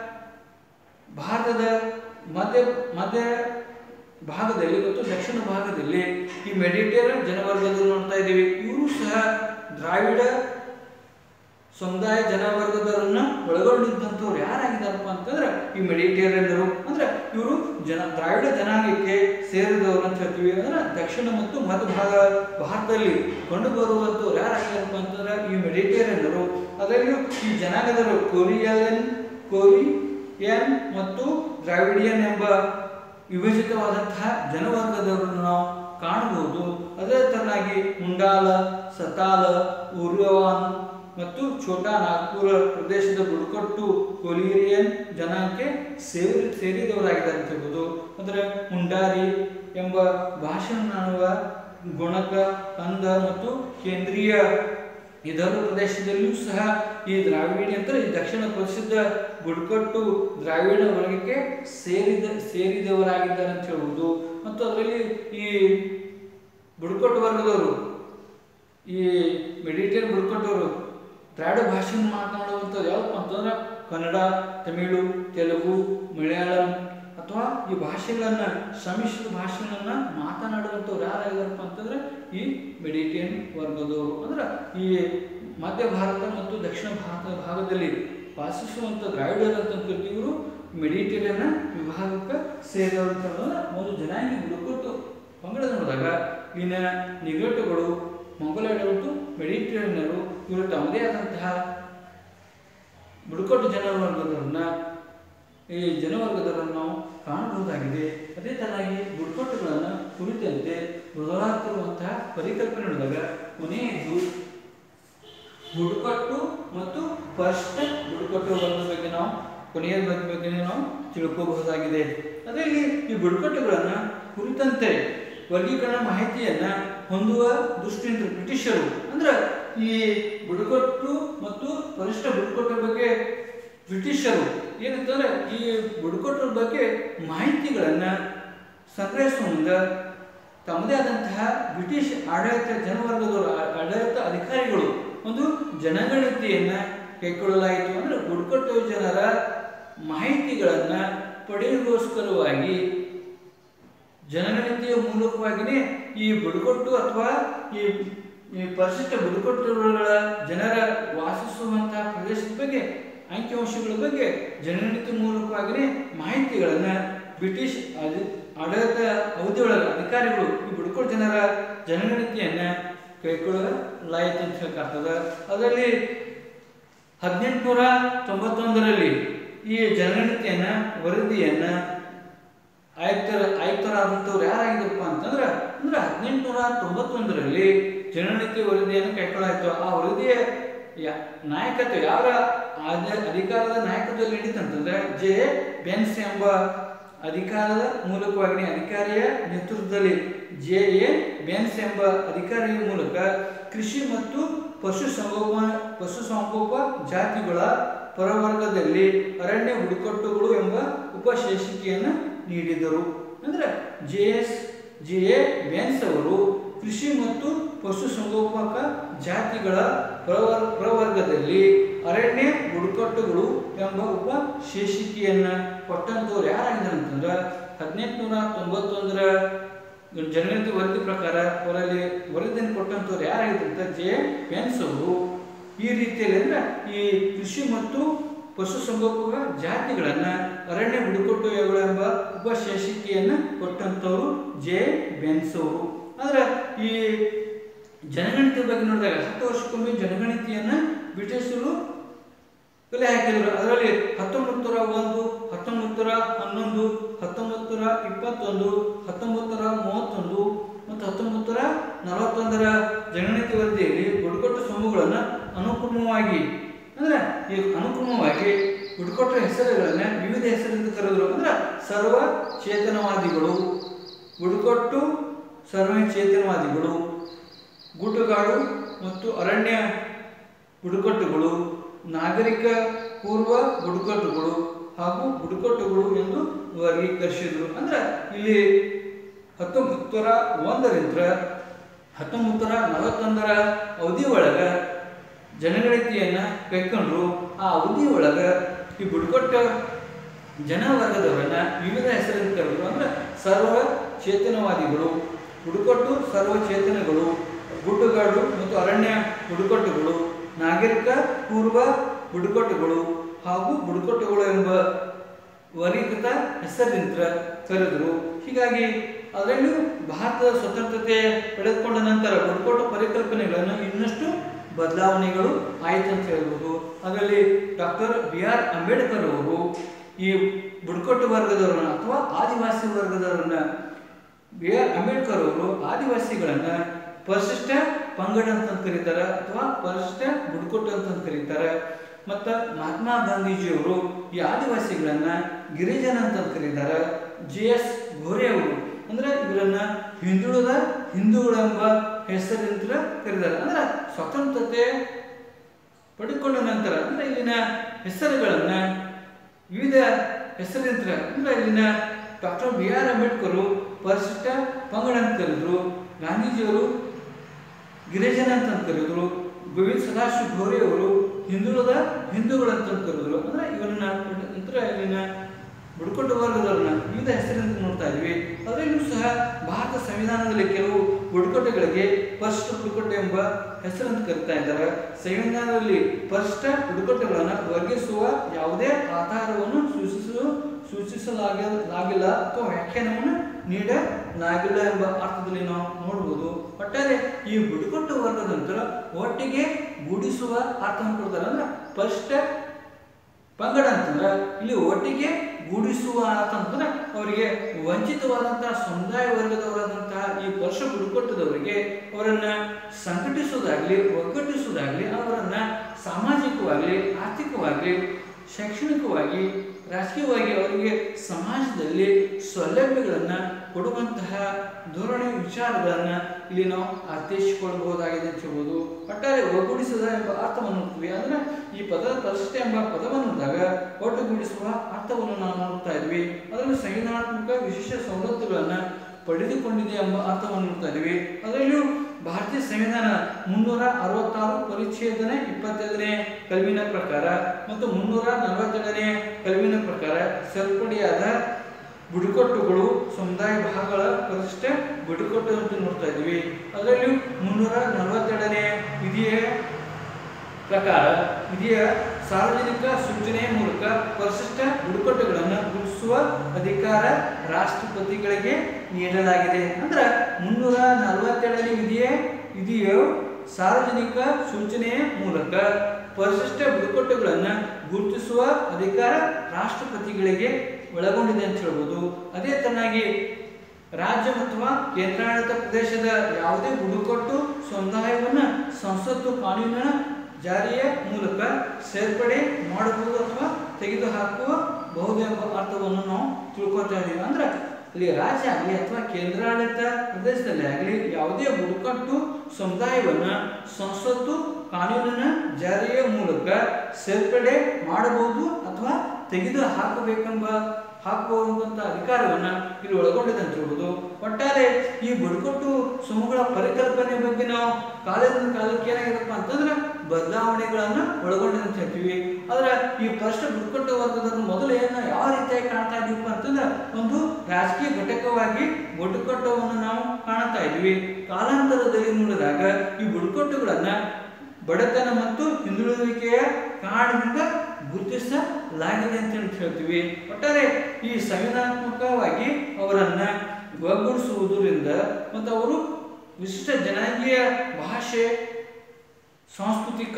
[SPEAKER 1] ಭಾರತದ ಮಧ್ಯ ಮಧ್ಯ ಭಾಗದಲ್ಲಿ ಮತ್ತು ದಕ್ಷಿಣ ಭಾಗದಲ್ಲಿ ಈ ಮೆಡಿಟೇರಿಯನ್ ಜನವರ್ಗದವರು ನೋಡ್ತಾ ಇದ್ದೀವಿ ಇವರು ಸಹ ದ್ರಾವಿಡ ಸಮುದಾಯ ಜನವರ್ಗದವರನ್ನ ಒಳಗೊಂಡಿದ್ದಂಥವ್ರು ಯಾರಾಗಿದ್ದಾರಪ್ಪ ಅಂತಂದ್ರೆ ಈ ಮೆಡಿಟೇರಿಯನ್ನರು ಅಂದ್ರೆ ಇವರು ಜನ ದ್ರಾವಿಡ ಜನಾಂಗಕ್ಕೆ ಸೇರಿದವರು ಅಂತ ಹೇಳ್ತೀವಿ ಅಂದ್ರೆ ದಕ್ಷಿಣ ಮತ್ತು ಮಧ್ಯ ಭಾಗ ಭಾರತದಲ್ಲಿ ಕಂಡು ಬರುವಂಥವ್ರು ಯಾರಾಗಿದ್ದಾರಪ್ಪ ಅಂತಂದ್ರೆ ಈ ಮೆಡಿಟೇರಿಯನ್ನರು ಅದರಲ್ಲೂ ಈ ಜನಾಂಗದವರು ಕೊರಿಯನ್ ಕೊರಿಯನ್ ಮತ್ತು ದ್ರಾವಿಡಿಯನ್ ಎಂಬ ವಿಭಜಿತವಾದಂತಹ ಜನವರ್ಗದವರನ್ನು ನಾವು ಕಾಣಬಹುದು ಅದೇ ತರನಾಗಿ ಮುಂಡಾಲ ಸತಾಲ ಉರ್ಯವಾನ್ ಮತ್ತು ಛೋಟಾ ನಾಗ್ಪುರ ಪ್ರದೇಶದ ಬುಡಕಟ್ಟು ಕೊಲಿಯನ್ ಜನಾಂಗಕ್ಕೆ ಸೇರಿ ಸೇರಿದವರಾಗಿದ್ದಾರೆ ಅಂತ ಹೇಳ್ಬೋದು ಅಂದರೆ ಮುಂಡಾರಿ ಎಂಬ ಭಾಷೆಯನ್ನಾಡುವ ಗುಣಕ ಕಂದ ಮತ್ತು ಕೇಂದ್ರೀಯ ಇದರ ಪ್ರದೇಶದಲ್ಲಿಯೂ ಸಹ ಈ ದ್ರಾವಿಡಿ ಅಂತ ಈ ದಕ್ಷಿಣ ಪ್ರಸಿದ್ಧ ಬುಡಕಟ್ಟು ದ್ರಾವಿಡ ವರ್ಗಕ್ಕೆ ಸೇರಿದ ಸೇರಿದವರಾಗಿದ್ದಾರೆ ಅಂತ ಹೇಳ್ಬೋದು ಮತ್ತು ಅದರಲ್ಲಿ ಈ ಬುಡಕಟ್ಟು ವರ್ಗದವರು ಈ ಮೆಡಿಟೇರಿಯನ್ ಬುಡಕಟ್ಟವರು ದ್ರಾವಿಡ ಭಾಷೆಯನ್ನು ಮಾತನಾಡುವಂಥದ್ದು ಯಾವಪ್ಪ ಅಂತಂದ್ರೆ ಕನ್ನಡ ತಮಿಳು ತೆಲುಗು ಮಲಯಾಳಂ ಅಥವಾ ಈ ಭಾಷೆಗಳನ್ನ ಸಮ್ಮಿಶ್ರ ಭಾಷೆಗಳನ್ನ ಮಾತನಾಡುವಂಥವ್ರು ಯಾರಾಗಿದಾರಪ್ಪ ಅಂತಂದ್ರೆ ಈ ಮೆಡಿಟೇರಿಯನ್ ವರ್ಗದವರು ಅಂದ್ರೆ ಈ ಮಧ್ಯ ಭಾರತ ಮತ್ತು ದಕ್ಷಿಣ ಭಾರತ ಭಾಗದಲ್ಲಿ ವಾಸಿಸುವಂಥ ದ್ರಾವಿಡರು ಅಂತ ಕರಿತೀವಿ ಇವರು ಮೆಡಿಟೇರಿಯನ್ ವಿಭಾಗಕ್ಕೆ ಸೇರಿದವರು ಅಂತ ಹೇಳೋದು ಒಂದು ಜನಾಂಗಿ ಬುಡಕಟ್ಟು ಪಂಗಡ ನೋಡಿದಾಗ ಇನ್ನ ನಿಘಟುಗಳು ಮಂಗೋಲಿಯರು ಮತ್ತು ಮೆಡಿಟೇರಿಯನ್ನರು ಇವರು ತಮ್ಮದೇ ಆದಂತಹ ಬುಡಕಟ್ಟು ಜನವರ್ಗದವರನ್ನ ಈ ಜನವರ್ಗದವರನ್ನು ನಾವು ಕಾಣಬಹುದಾಗಿದೆ ಅದೇ ತರನಾಗಿ ಬುಡಕಟ್ಟುಗಳನ್ನ ಕುರಿತಂತೆ ಬದಲಾಗ್ತಿರುವಂತಹ ಪರಿಕಲ್ಪನೆ ನೋಡಿದಾಗ ಕೊನೆಯದು ಬುಡಕಟ್ಟು ಮತ್ತು ಸ್ಪಷ್ಟ ಬುಡಕಟ್ಟು ವರ್ಗದ ಬಗ್ಗೆ ನಾವು ಕೊನೆಯ ಬಗ್ಗೆ ಬಗ್ಗೆ ನಾವು ತಿಳ್ಕೋಬಹುದಾಗಿದೆ ಅದರಲ್ಲಿ ಈ ಬುಡಕಟ್ಟುಗಳನ್ನ ಕುರಿತಂತೆ ವರ್ಗೀಕರಣ ಮಾಹಿತಿಯನ್ನ ಹೊಂದುವ ದೃಷ್ಟಿಯಿಂದ ಬ್ರಿಟಿಷರು ಅಂದ್ರೆ ಈ ಬುಡಕಟ್ಟು ಮತ್ತು ಪರಿಷ್ಠ ಬುಡಕಟ್ಟು ಬಗ್ಗೆ ಬ್ರಿಟಿಷರು ಏನಂತಂದ್ರೆ ಈ ಬುಡಕಟ್ಟರ ಬಗ್ಗೆ ಮಾಹಿತಿಗಳನ್ನ ಸಂಗ್ರಹಿಸುವಂಗ ತಮ್ಮದೇ ಆದಂತಹ ಬ್ರಿಟಿಷ್ ಆಡಳಿತ ಜನವರ್ಗದವರು ಆ- ಆಡಳಿತ ಅಧಿಕಾರಿಗಳು ಒಂದು ಜನಗಣತಿಯನ್ನ ಕೈಗೊಳ್ಳಲಾಯಿತು ಅಂದ್ರೆ ಬುಡಕಟ್ಟು ಜನರ ಮಾಹಿತಿಗಳನ್ನ ಪಡೆಯುಗೋಸ್ಕರವಾಗಿ ಜನಗಣತಿಯ ಮೂಲಕವಾಗಿಯೇ ಈ ಬುಡಕಟ್ಟು ಅಥವಾ ಈ ಈ ಪರಿಶಿಷ್ಟ ಬುಡಕಟ್ಟುಗಳ ಜನರ ವಾಸಿಸುವಂತಹ ಪ್ರದೇಶದ ಬಗ್ಗೆ ಅಂಕಿಅಂಶಗಳ ಬಗ್ಗೆ ಜನಗಣತಿ ಮೂಲಕವಾಗಿಯೇ ಮಾಹಿತಿಗಳನ್ನ ಬ್ರಿಟಿಷ್ ಅಧಿ- ಆಡಳಿತ ಅವಧಿಯೊಳಗೆ ಅಧಿಕಾರಿಗಳು ಈ ಬುಡಕಟ್ಟು ಜನರ ಜನಗಣತಿಯನ್ನ ಕೈಗೊಳ್ಳಲಾಯಿತು ಅಂತ ಹೇಳ್ಕಾಗ್ತದ ಅದರಲ್ಲಿ ಹದಿನೆಂಟುನೂರ ತೊಂಬತ್ತೊಂದರಲ್ಲಿ ಈ ಜನಗಣತಿಯನ್ನ ವರದಿಯನ್ನ ಆಯುಕ್ತರ ಆಯುಕ್ತರಾದಂಥವ್ರು ಯಾರಾಗಿದ್ದಪ್ಪ ಅಂತಂದ್ರೆ ಅಂದ್ರೆ ಹದಿನೆಂಟುನೂರ ತೊಂಬತ್ತೊಂದರಲ್ಲಿ ಜನಗಣತಿ ವರದಿಯನ್ನು ಕೈಗೊಳ್ಳಾಯಿತು ಆ ವರದಿಯ ಯಾ- ನಾಯಕತ್ವ ಯಾವ ಆದ- ಅಧಿಕಾರದ ನಾಯಕತ್ವದಲ್ಲಿ ನಡೀತಂತಂದ್ರೆ ಜೆ ಬೆನ್ಸ್ ಎಂಬ ಅಧಿಕಾರದ ಮೂಲಕವಾಗಿ ಅಧಿಕಾರಿಯ ನೇತೃತ್ವದಲ್ಲಿ ಜೆ ಎ ಬೆನ್ಸ್ ಎಂಬ ಅಧಿಕಾರಿಯ ಮೂಲಕ ಕೃಷಿ ಮತ್ತು ಪಶು ಸಂಗೋಪನ ಪಶು ಸಂಗೋಪ ಜಾತಿಗಳ ಪರವರ್ಗದಲ್ಲಿ ಅರಣ್ಯ ಬುಡಕಟ್ಟುಗಳು ಎಂಬ ಉಪಶೀರ್ಷಿಕೆಯನ್ನು ನೀಡಿದರು ಅಂದ್ರೆ ಜೆ ಎಸ್ ಜೆ ಎ ಬೆನ್ಸ್ ಅವರು ಕೃಷಿ ಮತ್ತು ಪಶು ಸಂಗೋಪಕ ಜಾತಿಗಳ ಪ್ರವರ್ ಪ್ರವರ್ಗದಲ್ಲಿ ಅರಣ್ಯ ಬುಡಕಟ್ಟುಗಳು ಎಂಬ ಉಪ ಶೀರ್ಷಿಕೆಯನ್ನ ಕೊಟ್ಟಂತವ್ರು ಯಾರಾಗಿದ್ದಾರೆ ಅಂತಂದ್ರೆ ಹದಿನೆಂಟುನೂರ ತೊಂಬತ್ತೊಂದರ ಜನಗಣತಿ ವರದಿ ಪ್ರಕಾರ ಅವರಲ್ಲಿ ವರದಿಯನ್ನು ಕೊಟ್ಟಂತವ್ರು ಯಾರಾಗಿದ್ದಾರೆ ಅಂತ ಜೆ ಪೆನ್ಸ್ ಅವರು ಈ ರೀತಿಯಲ್ಲಿ ಅಂದ್ರೆ ಈ ಕೃಷಿ ಮತ್ತು ಪಶು ಸಂಗೋಪಕ ಜಾತಿಗಳನ್ನ ಅರಣ್ಯ ಬುಡಕಟ್ಟು ಎಂಬ ಉಪಶೀರ್ಷಿಕೆಯನ್ನ ಕೊಟ್ಟಂತವರು ಜೆ ಬೆನ್ಸ್ ಅವರು ಅಂದ್ರೆ ಈ ಜನಗಣತಿ ಬಗ್ಗೆ ನೋಡಿದಾಗ ಹತ್ತು ವರ್ಷಕ್ಕೊಮ್ಮೆ ಜನಗಣತಿಯನ್ನ ಬ್ರಿಟಿಷರು ಕಲೆ ಹಾಕಿದ್ರು ಅದರಲ್ಲಿ ಹತ್ತೊಂಬತ್ತು ನೂರ ಒಂದು ಹತ್ತೊಂಬತ್ತು ನೂರ ಹನ್ನೊಂದು ಹತ್ತೊಂಬತ್ತು ನೂರ ಇಪ್ಪತ್ತೊಂದು ಹತ್ತೊಂಬತ್ತು ನೂರ ಮೂವತ್ತೊಂದು ಮತ್ತು ಹತ್ತೊಂಬತ್ತು ನೂರ ನಲವತ್ತೊಂದರ ಜನಗಣತಿ ವರದಿಯಲ್ಲಿ ಬುಡಕಟ್ಟು ಸಮೂಹಗಳನ್ನ ಅನುಕ್ರಮವಾಗಿ ಅಂದ್ರೆ ಈ ಅನುಕ್ರಮವಾಗಿ ಬುಡಕಟ್ಟು ಹೆಸರುಗಳನ್ನ ವಿವಿಧ ಹೆಸರಿಂದ ಕರೆದ್ರು ಅಂದ್ರೆ ಸರ್ವ ಚೇತನವಾದಿಗಳು ಬುಡಕಟ್ಟು ಸರ್ವ ಚೇತನವಾದಿಗಳು ಗುಡ್ಡಗಾಡು ಮತ್ತು ಅರಣ್ಯ ಬುಡಕಟ್ಟುಗಳು ನಾಗರಿಕ ಪೂರ್ವ ಬುಡಕಟ್ಟುಗಳು ಹಾಗೂ ಬುಡಕಟ್ಟುಗಳು ಎಂದು ವರ್ಗೀಕರಿಸಿದ್ರು ಅಂದ್ರೆ ಇಲ್ಲಿ ಹತ್ತೊಂಬತ್ತು ನೂರ ಒಂದರಿಂದ ಹತ್ತೊಂಬತ್ತು ನೂರ ನಲವತ್ತೊಂದರ ಅವಧಿ ಒಳಗ ಜನಗಣತಿಯನ್ನ ಕೈಕೊಂಡ್ರು ಆ ಅವಧಿ ಒಳಗ ಈ ಬುಡಕಟ್ಟ ಜನವರ್ಗದವರನ್ನ ವಿವಿಧ ಹೆಸರಿಂದ ಕರೆದ್ರು ಅಂದ್ರೆ ಸರ್ವ ಚೇತನವಾದಿಗಳು ಬುಡಕಟ್ಟು ಸರ್ವ ಚೇತನಗಳು ಗುಡ್ಡಗಾಡು ಮತ್ತು ಅರಣ್ಯ ಬುಡಕಟ್ಟುಗಳು ನಾಗರಿಕ ಪೂರ್ವ ಬುಡಕಟ್ಟುಗಳು ಹಾಗೂ ಬುಡಕಟ್ಟುಗಳು ಎಂಬ ವರ್ಗೀಕೃತ ಹೆಸರಿನಿಂದ ಕರೆದರು ಹೀಗಾಗಿ ಅದರಲ್ಲೂ ಭಾರತದ ಸ್ವತಂತ್ರತೆ ಪಡೆದುಕೊಂಡ ನಂತರ ಬುಡಕಟ್ಟು ಪರಿಕಲ್ಪನೆಗಳನ್ನು ಇನ್ನಷ್ಟು ಬದಲಾವಣೆಗಳು ಆಯಿತು ಅಂತ ಹೇಳ್ಬೋದು ಅದರಲ್ಲಿ ಡಾಕ್ಟರ್ ಬಿ ಆರ್ ಅಂಬೇಡ್ಕರ್ ಅವರು ಈ ಬುಡಕಟ್ಟು ವರ್ಗದವರನ್ನ ಅಥವಾ ಆದಿವಾಸಿ ವರ್ಗದವರನ್ನ ಬಿ ಆರ್ ಅಂಬೇಡ್ಕರ್ ಅವರು ಆದಿವಾಸಿಗಳನ್ನ ಪರಿಶಿಷ್ಟ ಪಂಗಡ ಅಂತ ಕರೀತಾರೆ ಅಥವಾ ಪರಿಶಿಷ್ಟ ಬುಡಕಟ್ಟು ಅಂತ ಕರೀತಾರೆ ಮತ್ತ ಮಹಾತ್ಮ ಗಾಂಧೀಜಿಯವರು ಈ ಆದಿವಾಸಿಗಳನ್ನ ಗಿರಿಜನ ಅಂತ ಕರೀತಾರೆ ಜೆ ಎಸ್ ಘೋರೆ ಅವರು ಅಂದ್ರೆ ಇವರನ್ನ ಹಿಂದುಳಿದ ಹಿಂದೂಗಳೆಂಬ ಹೆಸರಿಂದ ಕರೆದಾರೆ ಅಂದ್ರೆ ಸ್ವತಂತ್ರತೆ ಪಡೆದುಕೊಂಡ ನಂತರ ಅಂದ್ರೆ ಇಲ್ಲಿನ ಹೆಸರುಗಳನ್ನ ವಿವಿಧ ಹೆಸರಿಂದ ಅಂದ್ರೆ ಇಲ್ಲಿನ ಡಾಕ್ಟರ್ ಬಿ ಆರ್ ಅಂಬೇಡ್ಕರ್ ಪರಿಶಿಷ್ಟ ಪಂಗಡ ಅಂತ ಕರೆದ್ರು ಗಾಂಧೀಜಿಯವರು ಗಿರಿಜನ ಅಂತ ಕರೆದ್ರು ಗೋವಿಂದ ಸದಾಶಿವ ಘೋರೆ ಅವರು ಹಿಂದುಳಿದ ಹಿಂದೂಗಳು ಅಂತ ಕರೆದ್ರು ಅಂದ್ರೆ ಇವರನ್ನ ನಂತರ ಇಲ್ಲಿನ ಬುಡಕಟ್ಟು ವರ್ಗದವ್ರನ್ನ ವಿವಿಧ ಹೆಸರಿಂದ ನೋಡ್ತಾ ಇದ್ವಿ ಅದರಲ್ಲೂ ಸಹ ಭಾರತ ಸಂವಿಧಾನದಲ್ಲಿ ಕೆಲವು ಬುಡಕಟ್ಟುಗಳಿಗೆ ಪರಿಶಿಷ್ಟ ಬುಡಕಟ್ಟು ಎಂಬ ಹೆಸರನ್ನು ಕರಿತಾ ಇದ್ದಾರೆ ಸಂವಿಧಾನದಲ್ಲಿ ಪರಿಶಿಷ್ಟ ಬುಡಕಟ್ಟುಗಳನ್ನು ವರ್ಗಿಸುವ ಯಾವುದೇ ಆಧಾರವನ್ನು ಸೂಚಿಸಲು ಸೂಚಿಸಲಾಗಿಲ್ಲ ಅಥವಾ ವ್ಯಾಖ್ಯಾನವನ್ನು ನೀಡಲಾಗಿಲ್ಲ ಎಂಬ ಅರ್ಥದಲ್ಲಿ ನಾವು ನೋಡ್ಬೋದು ಒಟ್ಟಾರೆ ಈ ಬುಡಕಟ್ಟು ವರ್ಗದ ನಂತರ ಒಟ್ಟಿಗೆ ಗೂಡಿಸುವ ಅರ್ಥವನ್ನು ಕೊಡ್ತಾರೆ ಅಂದ್ರೆ ಪರಿಶಿಷ್ಟ ಪಂಗಡ ಅಂತಂದ್ರೆ ಇಲ್ಲಿ ಒಟ್ಟಿಗೆ ಗೂಡಿಸುವ ಅರ್ಥ ಅಂತಂದ್ರೆ ಅವರಿಗೆ ವಂಚಿತವಾದಂತಹ ಸಮುದಾಯ ವರ್ಗದವರಾದಂತಹ ಈ ವರ್ಷ ಬುಡಕಟ್ಟದವರಿಗೆ ಅವರನ್ನ ಸಂಘಟಿಸುವುದಾಗ್ಲಿ ಒಗ್ಗಟ್ಟಿಸುವುದಾಗ್ಲಿ ಅವರನ್ನ ಸಾಮಾಜಿಕವಾಗಿ ಆರ್ಥಿಕವಾಗಿ ಶೈಕ್ಷಣಿಕವಾಗಿ ರಾಜಕೀಯವಾಗಿ ಅವರಿಗೆ ಸಮಾಜದಲ್ಲಿ ಸೌಲಭ್ಯಗಳನ್ನು ಕೊಡುವಂತಹ ಧೋರಣೆ ವಿಚಾರಗಳನ್ನು ಇಲ್ಲಿ ನಾವು ಅರ್ಥೈಸಿಕೊಳ್ಳಬಹುದಾಗಿದೆ ಅಂತ ಹೇಳ್ಬೋದು ಒಟ್ಟಾರೆ ಒಗ್ಗೂಡಿಸದ ಎಂಬ ಅರ್ಥವನ್ನು ನೋಡ್ತೀವಿ ಅಂದ್ರೆ ಈ ಪದ ಪರಿಶಿಷ್ಟ ಎಂಬ ಪದವನ್ನಾದಾಗ ಒಟ್ಟುಗೂಡಿಸುವ ಅರ್ಥವನ್ನು ನಾವು ನೋಡ್ತಾ ಇದ್ವಿ ಅದರಲ್ಲಿ ಸಂವಿಧಾನಾತ್ಮಕ ವಿಶೇಷ ಸವಲತ್ತುಗಳನ್ನು ಪಡೆದುಕೊಂಡಿದೆ ಎಂಬ ಅರ್ಥವನ್ನು ನೋಡ್ತಾ ಇದ್ವಿ ಅದರಲ್ಲಿಯೂ ಭಾರತೀಯ ಸಂವಿಧಾನ ಮುನ್ನೂರ ಅರವತ್ತಾರು ಪರಿಚ್ಛೇದನೆ ಇಪ್ಪತ್ತೈದನೇ ಕಲ್ವಿನ ಪ್ರಕಾರ ಮತ್ತು ಮುನ್ನೂರ ನಲವತ್ತೆರಡನೇ ಕಲ್ವಿನ ಪ್ರಕಾರ ಸೇರ್ಪಡೆಯಾದ ಬುಡಕಟ್ಟುಗಳು ಸಮುದಾಯ ಭಾಗಗಳ ಪರಿಶಿಷ್ಟ ಬುಡಕಟ್ಟು ಅಂತ ನೋಡ್ತಾ ಇದ್ವಿ ಅದರಲ್ಲಿಯೂ ಮುನ್ನೂರ ನಲವತ್ತೆರಡನೇ ವಿಧಿಯ ಪ್ರಕಾರ ವಿಧಿಯ ಸಾರ್ವಜನಿಕ ಸೂಚನೆಯ ಮೂಲಕ ಪರಿಶಿಷ್ಟ ಬುಡಕಟ್ಟುಗಳನ್ನು ಗುರುತಿಸುವ ಅಧಿಕಾರ ರಾಷ್ಟ್ರಪತಿಗಳಿಗೆ ನೀಡಲಾಗಿದೆ ಅಂದ್ರೆ ಮುನ್ನೂರ ನಲವತ್ತೆರಡನೇ ವಿಧಿಯ ವಿಧಿಯು ಸಾರ್ವಜನಿಕ ಸೂಚನೆಯ ಮೂಲಕ ಪರಿಶಿಷ್ಟ ಬುಡಕಟ್ಟುಗಳನ್ನು ಗುರುತಿಸುವ ಅಧಿಕಾರ ರಾಷ್ಟ್ರಪತಿಗಳಿಗೆ ಒಳಗೊಂಡಿದೆ ಅಂತ ಹೇಳ್ಬೋದು ಅದೇ ತರನಾಗಿ ರಾಜ್ಯ ಅಥವಾ ಕೇಂದ್ರಾಡಳಿತ ಪ್ರದೇಶದ ಯಾವುದೇ ಬುಡಕಟ್ಟು ಸಮುದಾಯವನ್ನು ಸಂಸತ್ತು ಕಾನೂನಿನ ಜಾರಿಯ ಮೂಲಕ ಸೇರ್ಪಡೆ ಮಾಡಬಹುದು ಅಥವಾ ತೆಗೆದುಹಾಕುವ ಬಹುದು ಎಂಬ ಅರ್ಥವನ್ನು ನಾವು ತಿಳ್ಕೊತಾ ಇದ್ದೀವಿ ಅಂದ್ರೆ ಇಲ್ಲಿ ರಾಜ್ಯ ಆಗಲಿ ಅಥವಾ ಕೇಂದ್ರಾಡಳಿತ ಪ್ರದೇಶದಲ್ಲಿ ಆಗಲಿ ಯಾವುದೇ ಬುಡಕಟ್ಟು ಸಮುದಾಯವನ್ನ ಸಂಸತ್ತು ಕಾನೂನಿನ ಜಾರಿಯ ಮೂಲಕ ಸೇರ್ಪಡೆ ಮಾಡಬಹುದು ಅಥವಾ ತೆಗೆದು ಹಾಕಬೇಕೆಂಬ ಹಾಕುವಂತ ಅಧಿಕಾರವನ್ನ ಇಲ್ಲಿ ಒಳಗೊಂಡಿದೆ ಅಂತ ಹೇಳ್ಬೋದು ಒಟ್ಟಾರೆ ಈ ಬುಡಕಟ್ಟು ಸಮೂಹಗಳ ಪರಿಕಲ್ಪನೆ ಬಗ್ಗೆ ನಾವು ಕಾಲದಿಂದ ಕಾಲಕ್ಕೆ ಏನಾಗಿರಪ್ಪ ಅಂತಂದ್ರೆ ಬದಲಾವಣೆಗಳನ್ನ ಒಳಗೊಂಡಿದೆ ಅಂತ ಹೇಳ್ತೀವಿ ಆದ್ರೆ ಈ ಪರಿಷ್ಠ ಬುಡಕಟ್ಟು ವರ್ಗದವರು ಮೊದಲು ಏನ ಯಾವ ರೀತಿಯಾಗಿ ಕಾಣ್ತಾ ಇದೀವಪ್ಪ ಅಂತಂದ್ರೆ ಒಂದು ರಾಜಕೀಯ ಘಟಕವಾಗಿ ಬುಡಕಟ್ಟವನ್ನು ನಾವು ಕಾಣ್ತಾ ಇದ್ವಿ ಕಾಲಾಂತರದಲ್ಲಿ ನೋಡಿದಾಗ ಈ ಬುಡಕಟ್ಟುಗಳನ್ನ ಬಡತನ ಮತ್ತು ಹಿಂದುಳಿಯುವಿಕೆಯ ಕಾರಣದಿಂದ ಗುರುತಿಸಲಾಗಿದೆ ಅಂತ ಹೇಳಿ ಹೇಳ್ತೀವಿ ಒಟ್ಟಾರೆ ಈ ಸಂವಿಧಾನಾತ್ಮಕವಾಗಿ ಅವರನ್ನ ಒಗ್ಗೂಡಿಸುವುದರಿಂದ ಮತ್ತು ಅವರು ವಿಶಿಷ್ಟ ಜನಾಂಗೀಯ ಭಾಷೆ ಸಾಂಸ್ಕೃತಿಕ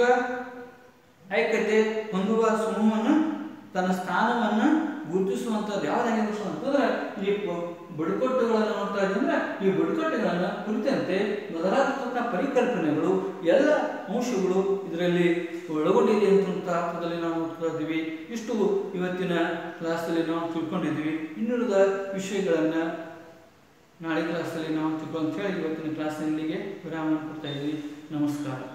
[SPEAKER 1] ಐಕ್ಯತೆ ಹೊಂದುವ ಸಮೂಹವನ್ನು ತನ್ನ ಸ್ಥಾನವನ್ನು ಗುರುತಿಸುವಂಥದ್ದು ಯಾವ್ದಾಗಿರ್ಬೇಕು ಅಂತಂದ್ರೆ ಈ ಬ- ಬುಡಕಟ್ಟುಗಳನ್ನು ನೋಡ್ತಾ ಇದ್ದೀವಿ ಅಂದ್ರೆ ಈ ಬುಡಕಟ್ಟುಗಳನ್ನ ಕುರಿತಂತೆ ಬದಲಾಗುತ್ತಂತ ಪರಿಕಲ್ಪನೆಗಳು ಎಲ್ಲ ಅಂಶಗಳು ಇದರಲ್ಲಿ ಒಳಗೊಂಡಿದೆ ಅಂತ ಅರ್ಥದಲ್ಲಿ ನಾವು ನೋಡ್ತಾ ಇದ್ದೀವಿ ಇಷ್ಟು ಇವತ್ತಿನ ಕ್ಲಾಸಲ್ಲಿ ನಾವು ತಿಳ್ಕೊಂಡಿದ್ವಿ ಇನ್ನುಳಿದ ವಿಷಯಗಳನ್ನ ನಾಳೆ ಕ್ಲಾಸಲ್ಲಿ ನಾವು ತಿಳ್ಕೊಂಡು ಅಂತ ಹೇಳಿ ಇವತ್ತಿನ ಕ್ಲಾಸ್ನಲ್ಲಿಗೆ ವಿರಾಮ ಕೊಡ್ತಾ ಇದ್ದೀವಿ ನಮಸ್ಕಾರ